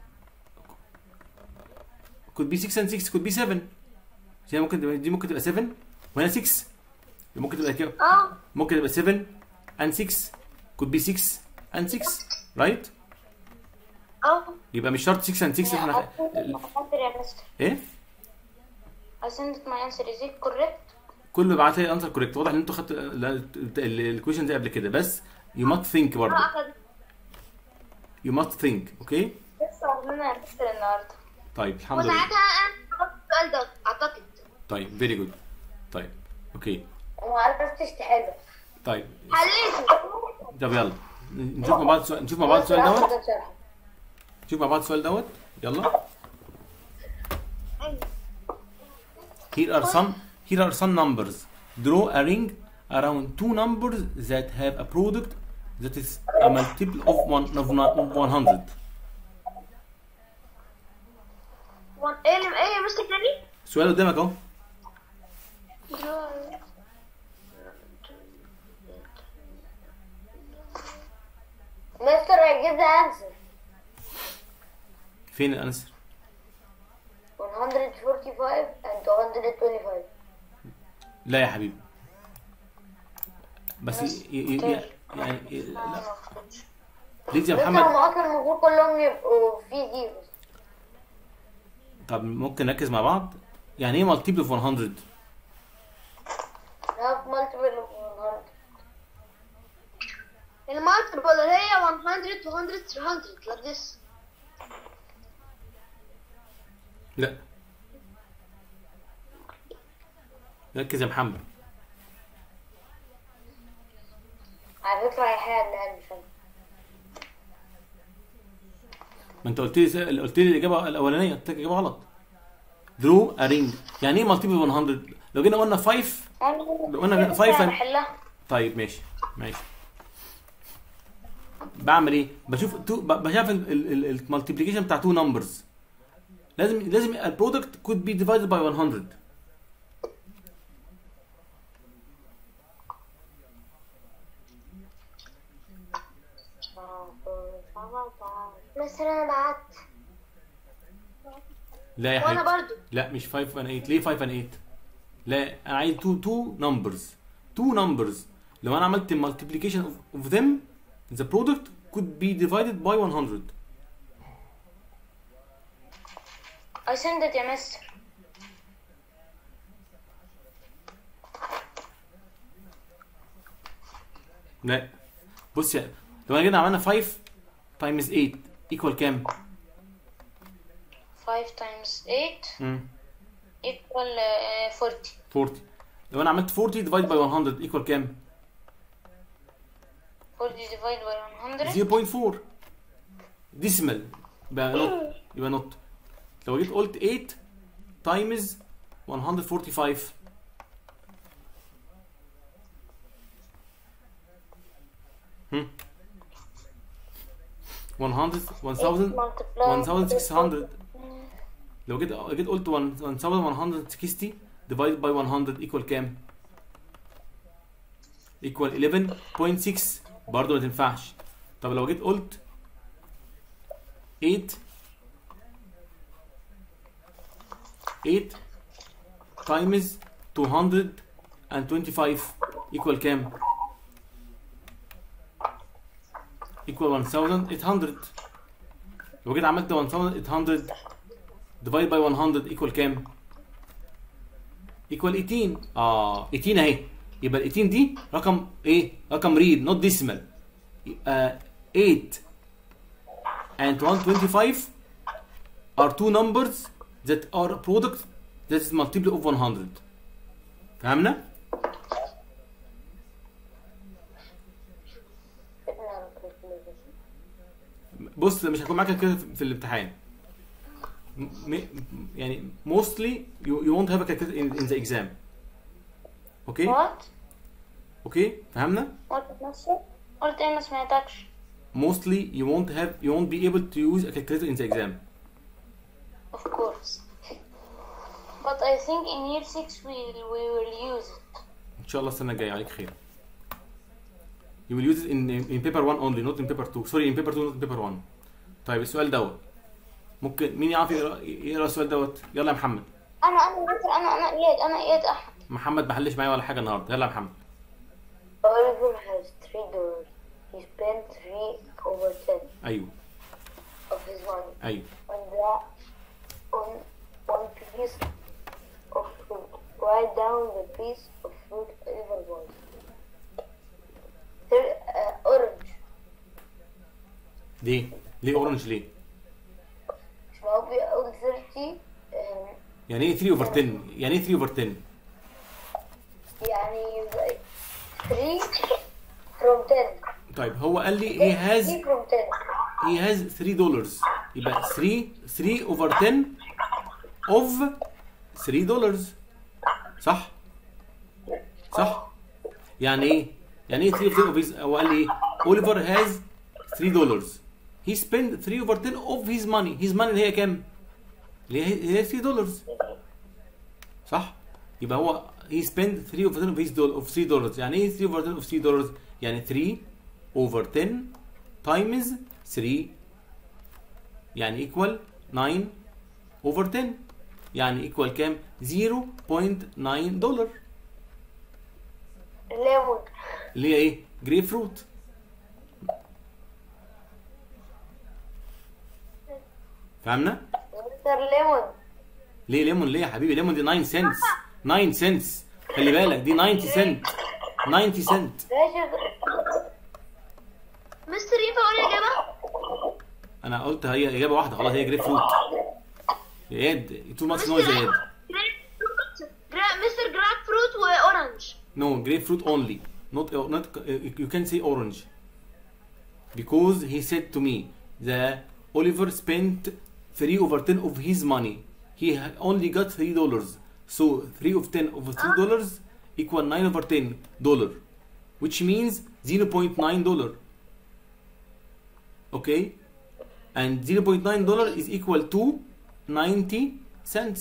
could be 6 and 6 could be 7 زي ممكن تبقى دي ممكن تبقى 7 وهنا 6 ممكن تبقى كده اه ممكن تبقى 7 and 6 could be 6 and 6 right اه يبقى مش شرط 6 and 6 احنا answer يا مستر ايه I send it my answer is it correct كله بعت لي انسر كوريكت واضح ان انتوا خدتوا الكويشن دي قبل كده بس يو ماست ثينك برضه اه أخد. يو ماست ثينك اوكي لسه عاملينها يا مستر النهارده طيب الحمد لله وساعتها انا جاوبت السؤال ده اعتقد طيب فيري جود طيب اوكي وما عرفتش تحله طيب حليته طب يلا نشوف مع بعض السؤال نشوف مع بعض السؤال دوت نشوف مع بعض السؤال دوت يلا Here are some here are some numbers. Draw a ring around two numbers that have a product that is a multiple of one of one- of 100. وان- ايه اللي ايه مستر تاني السؤال قدامك اهو. مستر هيجيب لي انسر فين الانسر؟ 145 and 225 لا يا حبيبي. بس ي- ي- ي- يعني ي- لا بليز يا مستر محمد هم اصلا المفروض كلهم يبقوا في زيروز طب ممكن نركز مع بعض؟ يعني ايه مالتيبل اوف 100؟ هاف مالتيبل اوف 100 المالتيبل اللي هي 100 200 300 like this لا. ركز يا محمد. على فكرة هيحل يعني فاهم ما انت قلت لي قلت لي الاجابه الاولانيه قلت لك الاجابه غلط. درو ا رينج يعني ايه مالتيبل 100 لو جينا قلنا 5 لو قلنا 5 نحلها طيب ماشي ماشي بعمل ايه بشوف تو ب- بشوف المالتيبليكيشن بتاع تو نمبرز لازم لازم البرودكت could be divided by 100 مستر انا بعت لا يا وانا حبيبي برضو لا مش 5 and 8 ليه 5 and 8 لا انا عايز تو تو نمبرز تو نمبرز لو انا عملت multiplication of, of them the product could be divided by 100 I send it يا مستر لا بص يا لو انا جينا عملنا 5 تايمز 8 ايكوال كام 5 times 8 امم equal uh, 40 40 لو انا عملت 40 ديفايد باي 100 ايكوال كام 40 divided by 100 0.4 ديسيمال يبقى نوت يبقى نوت لو جيت قلت 8 تايمز 145 هم 100 1000 multiply 1600 لو جيت جيت قلت 1160 divided by 100 equal كام؟ equal 11.6 برضه ما تنفعش طب لو جيت قلت 8 8 times 225 equal كام؟ equal 1800 لو جيت عملت 1800 divide by 100 equal كام؟ equal 18 اه 18 اهي يبقى ال 18 دي رقم ايه؟ رقم ريد نوت ديسيمال يبقى 8 and 125 are two numbers that are a product that is multiple of 100 فهمنا؟ بص مش هيكون معاك كده في الامتحان م- يعني mostly you, you won't have a calculator in, in the exam اوكي what اوكي فهمنا قلت نفسي قلت ايه ما سمعتكش mostly you won't have you won't be able to use a calculator in the exam of course but I think in year 6 we we will use it ان شاء الله السنه الجايه عليك خير you will use it in in paper 1 only not in paper 2 sorry in paper 2 not in paper 1 طيب السؤال دوت ممكن مين يعرف يقرا يقرا السؤال دوت يلا يا محمد انا انا انا انا انا اياد انا اياد احمد محمد ما حلش معايا ولا حاجه النهارده يلا يا محمد Oliver has three dollars. He spent three over ten ايوه of his money ايوه on that on one piece of fruit. Write down the piece of fruit Oliver bought. There, uh, orange. ليه ليه اورنج ليه مش ما هو بيقول 30 um, يعني ايه 3 اوفر 10 يعني ايه 3 اوفر 10 يعني زي 3 from 10 طيب هو قال لي he has 3 from 10 he has 3 دولارز يبقى 3 3 اوفر 10 of 3 دولارز صح صح يعني ايه يعني ايه 3 اوفر 10 of his هو قال لي ايه اوليفر هاز 3 دولارز he spent 3 اوفر 10 of his money his money اللي هي كام اللي هي هي 3 دولارز صح يبقى هو he spent 3 over 10 of his doll of 3 dollars يعني ايه 3 over 10 of 3 dollars يعني 3 over 10 times 3 يعني equal 9 over 10 يعني equal كام 0.9 دولار ليمون اللي هي ايه جريب فروت فهمنا مستر ليمون ليه ليمون ليه يا حبيبي ليمون دي 9 سنتس 9 سنتس خلي بالك دي 90 سنت 90 سنت ماشي مستر ينفع اقول الاجابه؟ انا قلت هي اجابه واحده خلاص هي جريب فروت يا اياد تو ماتش نويز يا اياد جرا- مستر جراك فروت واورنج No, grapefruit only. Not not you can say orange. Because he said to me that Oliver spent 3 over 10 of his money. He ha- only got 3 dollars. So 3 of 10 over 3 dollars equal 9 over 10 dollar. Which means 0.9 dollar. Okay? And 0.9 dollar is equal to 90 cents.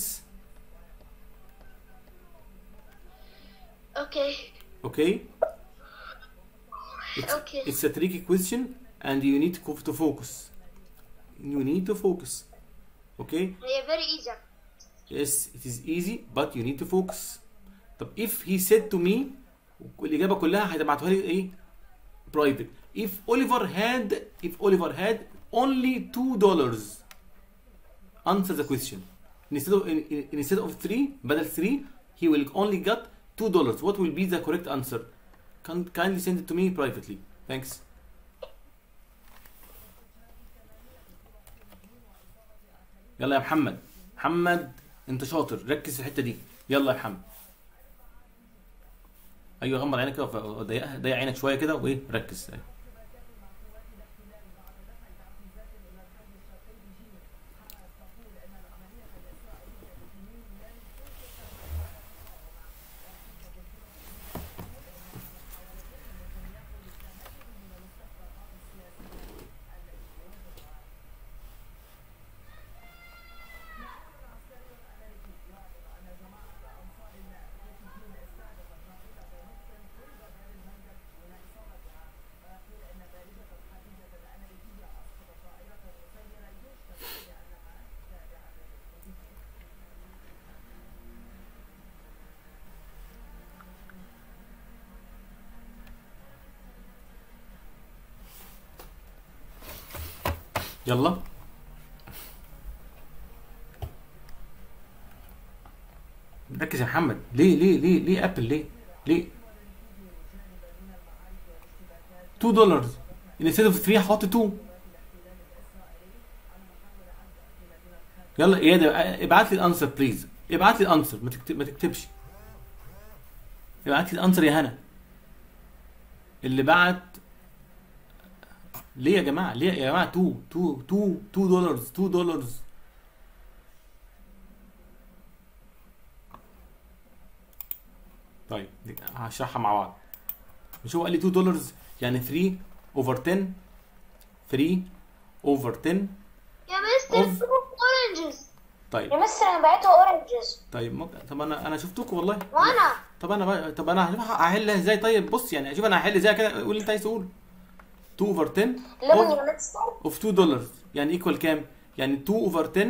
اوكي Okay? It's, Okay. it's a tricky question and you need to to focus. You need to focus. Okay? هي فيري ايزي Yes, it is easy but you need to focus. طب if he said to me الإجابة كلها هتبعتها لي إيه؟ private. If Oliver had if Oliver had only two dollars answer the question. Instead of in- in- instead of three بدل three he will only get two dollars. What will be the correct answer? Can- kindly send it to me privately thanks يلا يا محمد محمد انت شاطر ركز في الحته دي يلا يا محمد ايوه غمض عينك كده وضيقها ضيق عينك شويه كده وايه ركز أيوة. يلا ركز يا محمد ليه ليه ليه ليه ابل ليه ليه 2 دولار instead of 3 هحط 2 يلا اياد ابعت لي الانسر بليز ابعت لي الانسر ما تكتب ما تكتبش ابعت لي الانسر يا هنا اللي بعت ليه يا جماعه ليه يا جماعه 2 2 2 2 دولار 2 دولار طيب دي- هشرحها مع بعض مش هو قال لي 2 دولار يعني 3 اوفر 10 3 اوفر 10 يا مستر Of- اورنجز طيب يا مستر انا بعته اورنجز طيب ممكن طب انا انا شفتكم والله وانا طب انا بقى طب انا هشوف هحلها ازاي طيب بص يعني اشوف انا هحل ازاي كده قول اللي انت عايز تقوله 2 اوفر 10 ليمون of- يا مستر اوف 2 دولار يعني ايكوال كام؟ يعني 2 اوفر 10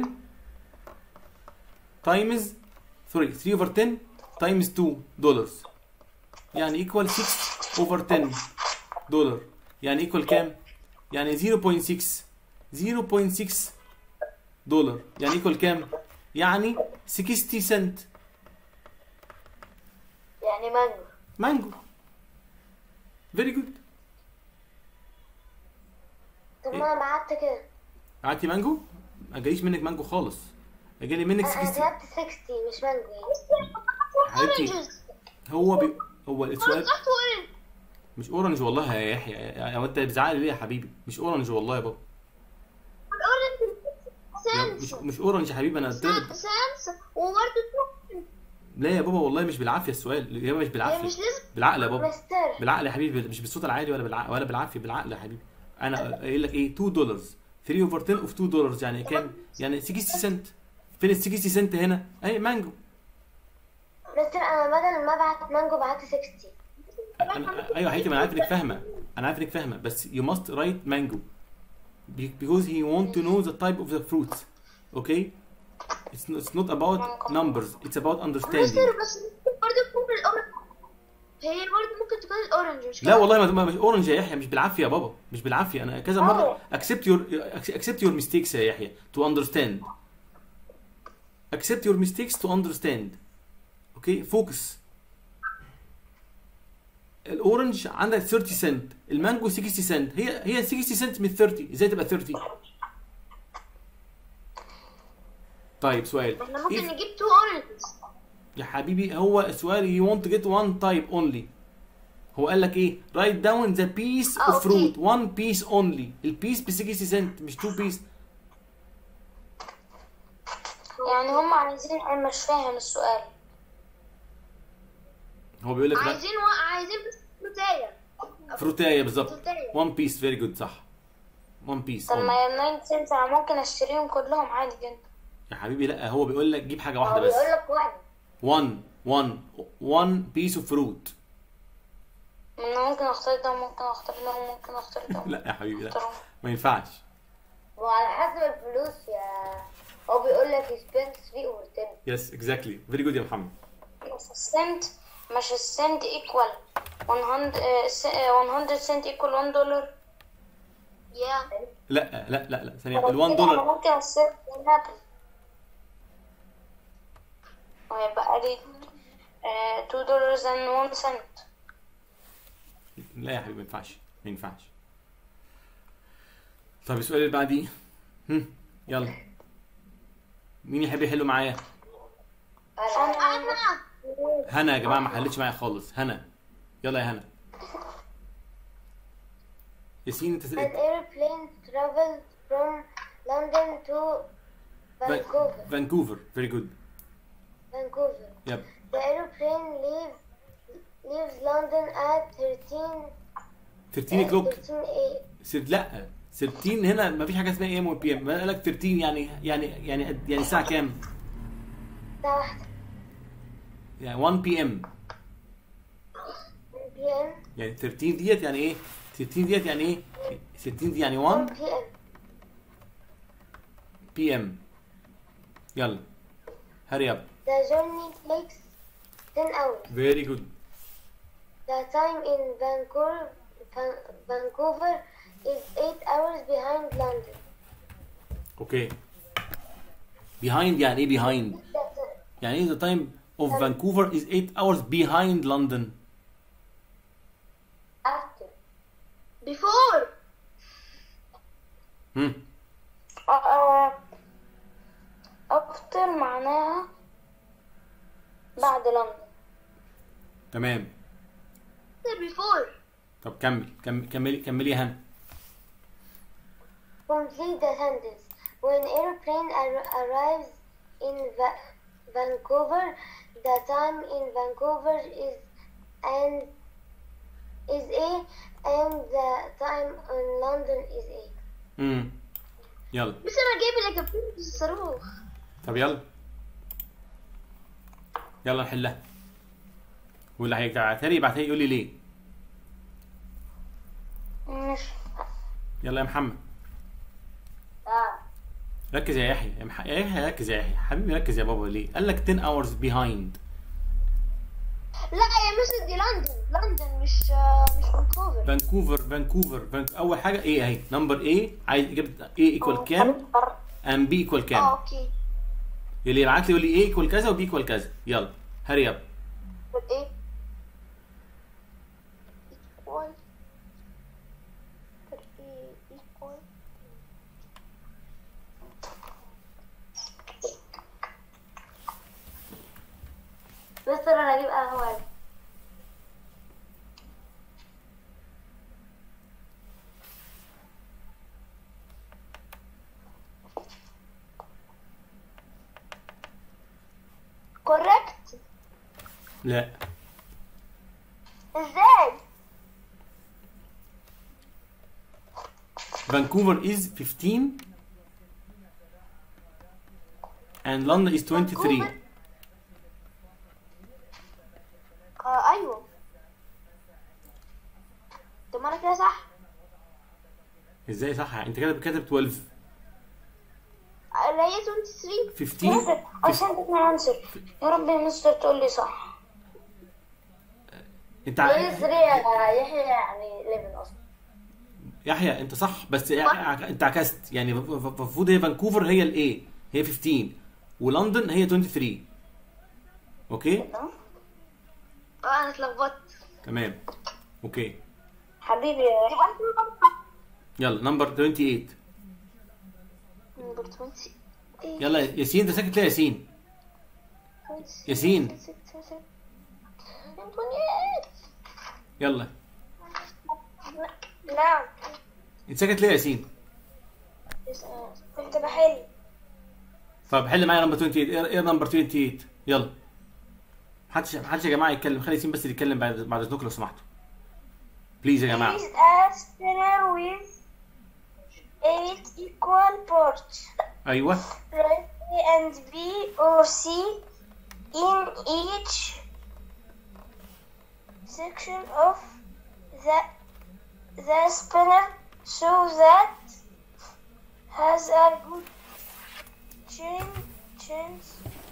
تايمز سوري 3 اوفر 10 تايمز 2 دولار يعني ايكوال 6 اوفر 10 دولار يعني ايكوال كام؟ يعني 0.6 0.6 دولار يعني ايكوال كام؟ يعني 60 سنت يعني مانجو مانجو فيري جود طب ما انا بعت كده قعدتي مانجو؟ ما جاليش منك مانجو خالص جالي منك انا 60 كتبت 60 مش مانجو حبيبتي اورنجز هو بي... هو انا السؤال فتحت اورنج مش اورنج والله يا يحيى هو انت بتزعق لي ليه يا حبيبي مش اورنج والله يا بابا الاورنج يا- مش سنس مش اورنج يا حبيبي انا قلت لك سنس وبرضه لا يا بابا والله مش بالعافيه السؤال الاجابه مش هي بالعافيه مش لازم بالعقل يا بابا مستر بالعقل يا حبيبي مش بالصوت العالي ولا بالعقل ولا بالعافيه بالعقل يا حبيبي انا قايل لك ايه 2 دولار 3 اوفر 10 اوف 2 دولار يعني كام يعني 60 سنت فين ال 60 سنت هنا اهي مانجو مستر انا بدل ما ابعت مانجو بعت 60 أنا ايوه حبيبتي ما انا عارف انك فاهمه انا عارف انك فاهمه بس you must write mango Be- because he want to know the type of the fruits okay it's not, it's not about numbers it's about understanding مستر بس برضه تكون الاورنج هي برضه ممكن تكون الاورنج مش لا كده؟ والله ما ما- مش اورنج يا يحيى مش بالعافيه يا بابا مش بالعافيه انا كذا مره accept your accept your mistakes يا يحيى to understand accept your mistakes to understand اوكي فوكس الاورنج عندك 30 سنت المانجو 60 سنت هي هي 60 سنت من 30 ازاي تبقى 30 طيب سؤال احنا ممكن If- نجيب تو اورنجز يا حبيبي هو السؤال you want to get one type only هو قال لك ايه write down the piece آه، of أوكي. fruit one piece only البيس ب 60 سنت مش two piece يعني هم عايزين انا مش فاهم السؤال هو بيقول لك لا عايزين و... عايزين بس فروتايه فروتايه بالظبط فروتايه one piece very good صح one piece طب ما only. يا 9 سنت انا ممكن اشتريهم كلهم عادي جدا يا حبيبي لا هو بيقول لك جيب حاجه هو واحده بس بيقول لك واحده one one one piece of fruit انا ممكن اختار ده وممكن اختار ده وممكن اختار ده لا يا حبيبي لا اختار ما ينفعش وعلى حسب الفلوس يا هو بيقول لك spend 3 over 10 يس اكزاكتلي فيري جود يا محمد بس السنت مش السنت ايكوال 100 آه، س- آه، 100 سنت ايكوال 1 دولار يا لا لا لا لا ثانيه طب ال 1 كده أنا دولار ممكن استخدم ابل ويبقى لي 2 دولار and 1 سنت لا يا حبيبي ما ينفعش ما ينفعش طب السؤال اللي بعديه هم يلا مين يحب يحله معايا انا هنا يا جماعه ما حلتش معايا خالص هنا يلا يا هنا ياسين انت An airplane traveled from London to Vancouver. فانكوفر فيري جود Vancouver. يب The airplane leave, leaves London at 13 13 كلوك 13 a. سر... لا 13 هنا ما فيش حاجه اسمها اي ام وبي ام قال لك 13 يعني يعني يعني يعني الساعه كام؟ الساعة واحدة يعني 1 بي ام p.m. يعني 13 ديت يعني ايه 13 ديت يعني ايه 13 دي يعني 1 1 p.m. بي ام يلا هري اب The journey takes 10 hours. فيري جود The time in Vancouver, Van- Vancouver is 8 hours behind London. اوكي behind يعني ايه behind That's it. يعني ايه the time of Vancouver is 8 hours behind London After. before هم أفطر معناها بعد لندن تمام before طب كمل كم- كملي كملي يا هنا Complete the sentence. When airplane ar- arrives in Va- Vancouver, the time in Vancouver is and is A, and the time in London is A. امم يلا بس انا جايب لك الصاروخ طب يلا يلا نحلها واللي هيبعتها لي يبعتها لي يقول لي ليه مش يلا يا محمد اه ركز يا يحيى يا, مح... يا يحيى ركز يا يحيى حبيبي ركز يا بابا ليه قال لك 10 hours behind لا يا مس دي لندن لندن مش آه، مش فانكوفر فانكوفر فانكوفر فانك... اول حاجه ايه اهي نمبر ايه عايز اجابه ايه ايكوال كام ام بي ايكوال اه كام اوكي اللي يبعت لي يقول لي ايه ايكوال كذا وبي ايكوال كذا يلا هري اب ايه equal equal بس انا اجيب قهوه correct لا ازاي فانكوفر is 15 and London is 23 فانكوفر. آه ايوه طب ما انا كده صح ازاي صح انت كده كاتب 12 اللي هي 23 15 عشان تسمع انسر يا رب يا مستر تقول لي صح انت ع- يسري يا يحيى يعني 11 اصلا يحيى انت صح بس يع- انت عكست يعني ف- ف- المفروض هي فانكوفر هي الايه هي 15 ولندن هي 23 اوكي اه انا اتلخبطت تمام اوكي حبيبي يا يبقى يلا نمبر 28 نمبر 20 يلا ياسين انت ساكت ليه يا ياسين ياسين 28 يلا نعم انت ساكت ليه يا ياسين كنت بحل طب حل معايا نمبر 28 ايه ايه نمبر 28 يلا محدش محدش يا جماعه يتكلم خلي ياسين بس اللي يتكلم بعد بعد اذنكم لو سمحتوا بليز يا جماعه a spinner with eight equal parts ايوه write A and B or C in each section of the the spinner so that has a good chan- chance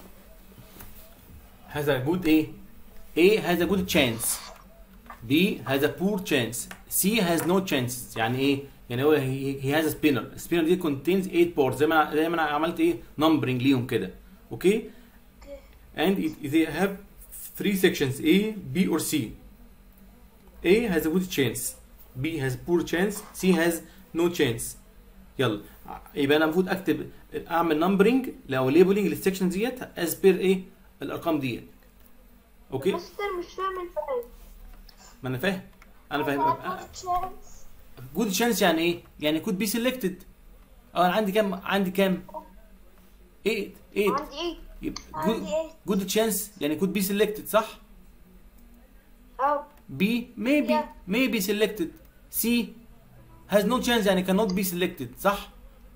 has a good ايه A has a good chance B has a poor chance C has no chances يعني ايه يعني هو he, he has a spinner spinner دي contains 8 boards زي ما أنا- زي ما انا عملت ايه numbering ليهم كده اوكي and it, they have three sections A B or C A has a good chance B has poor chance C has no chance يلا يبقى انا المفروض اكتب اعمل نمبرنج او ليبلنج للسكشن ديت از بير ايه الارقام ديت اوكي مستر مش فاهم الفرق ما انا فاهم انا فاهم جود تشانس يعني ايه يعني كود بي سيلكتد اه انا عندي كام عندي كام 8 8 عندي ايه عندي eight. جود تشانس يعني كود بي سيلكتد صح اه B maybe Yeah. may be selected C has no chance يعني cannot be selected صح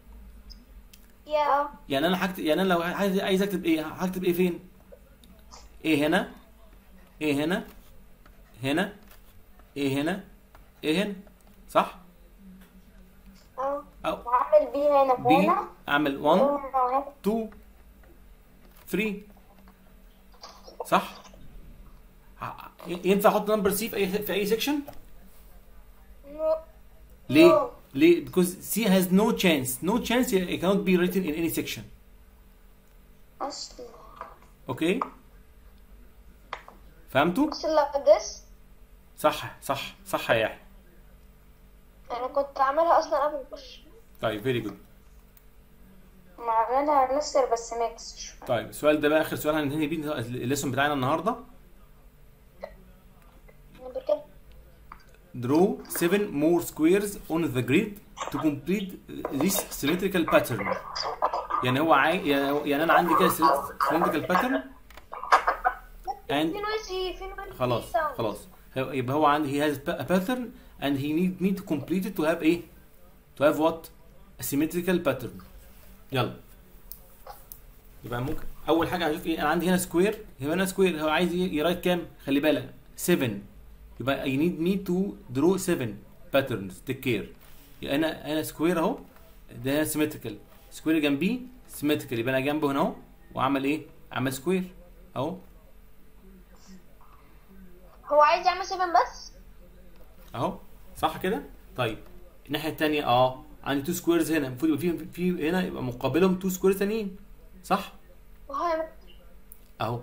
Yeah. يعني انا هكتب يعني انا لو عايز عايز اكتب ايه هكتب ايه فين ايه هنا ايه هنا هنا ايه هنا ايه هنا صح اه او وعمل بي هنا B وهنا اعمل 1 وهنا وهنا 2 3 صح ه- ينفع احط نمبر سي في اي في اي سيكشن No. ليه No. ليه because C has no chance no chance it cannot be written in any section اصلا اوكي فهمتوا اصلا like this صح صح صح يا يحيى انا كنت عاملها اصلا قبل البوش طيب فيري جود عاملها مستر بس ميكس شوية. طيب السؤال ده بقى اخر سؤال هننهي بيه الليسون بتاعنا النهارده نمبر كام draw seven more squares on the grid to complete this symmetrical pattern يعني هو عاي... يعني انا عندي كده symmetrical pattern and في نويزي في نويزي خلاص خلاص هو- يبقى هو عندي he has a pattern and he need me to complete it to have ايه to have what a symmetrical pattern يلا يبقى ممكن اول حاجه هشوف ايه انا عندي هنا سكوير يبقى انا سكوير هو عايز ي- يرايت كام خلي بالك 7 يبقى I need me to draw 7 patterns take care يبقى انا انا سكوير اهو ده هنا symmetrical سكوير جنبيه symmetrical يبقى انا جنبه هنا اهو واعمل ايه اعمل سكوير اهو هو عايز يعمل 7 بس اهو صح كده طيب الناحيه الثانيه اه عندي تو سكويرز هنا المفروض يبقى في في هنا يبقى مقابلهم تو سكويرز ثانيين صح وهو يعمل اهو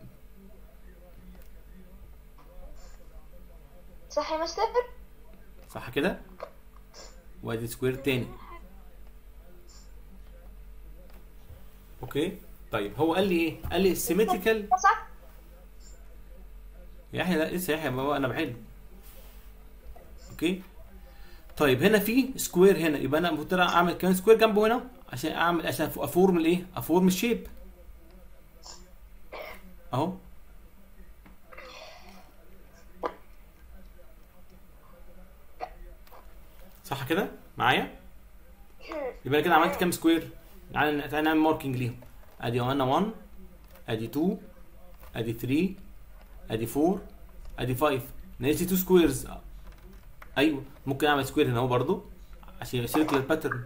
صح يا مستر صح كده وادي سكوير تاني اوكي طيب هو قال لي ايه قال لي سيمتريكال صح يحيى لا لسه يحيى ما هو انا بحل اوكي طيب هنا في سكوير هنا يبقى انا المفروض اعمل كمان سكوير جنبه هنا عشان اعمل عشان افورم الايه افورم الشيب اهو صح كده معايا يبقى أنا كده عملت كام سكوير تعالى تعالى نعمل ماركينج ليهم ادي انا 1 ادي 2 ادي 3 ادي 4 ادي 5 ناقص لي 2 سكويرز ايوه ممكن اعمل سكوير هنا اهو برضو عشان سيركلر باترن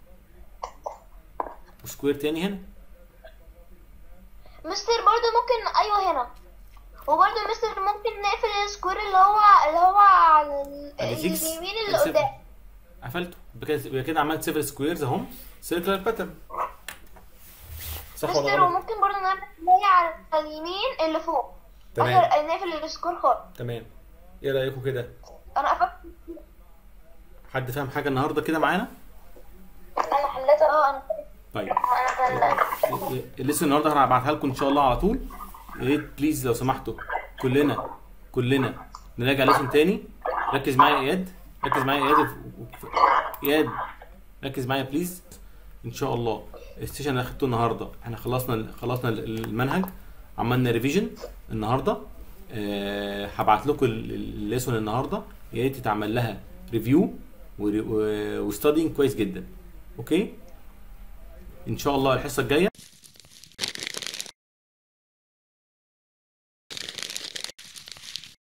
وسكوير تاني هنا مستر برضه ممكن ايوه هنا وبرضه مستر ممكن نقفل السكوير اللي هو اللي هو على ال- ادي 6 اليمين ادي اللي صفر. قدام قفلته يبقى كده يبقى كده عملت 7 سكويرز اهم سيركلر باترن صح ولا مستر غلط؟ وممكن برضه نعمل اللي هي على اليمين اللي فوق تمام. آخر- نقفل السكوير خالص تمام ايه رايكم كده؟ انا قفلت حد فاهم حاجه النهارده كده معانا؟ انا حليتها اه انا طيب انا حليت الليسون النهارده هبعتها لكم ان شاء الله على طول يا ريت بليز لو سمحتوا كلنا كلنا نراجع ليسون تاني ركز معايا يا اياد ركز معايا يا اياد اياد ركز معايا بليز ان شاء الله السيشن اللي اخدته النهارده احنا خلصنا خلصنا المنهج عملنا ريفيجن النهارده أه هبعت لكم الليسون النهارده يا ريت تتعمل لها ريفيو وستادينج كويس جدا اوكي ان شاء الله الحصه الجايه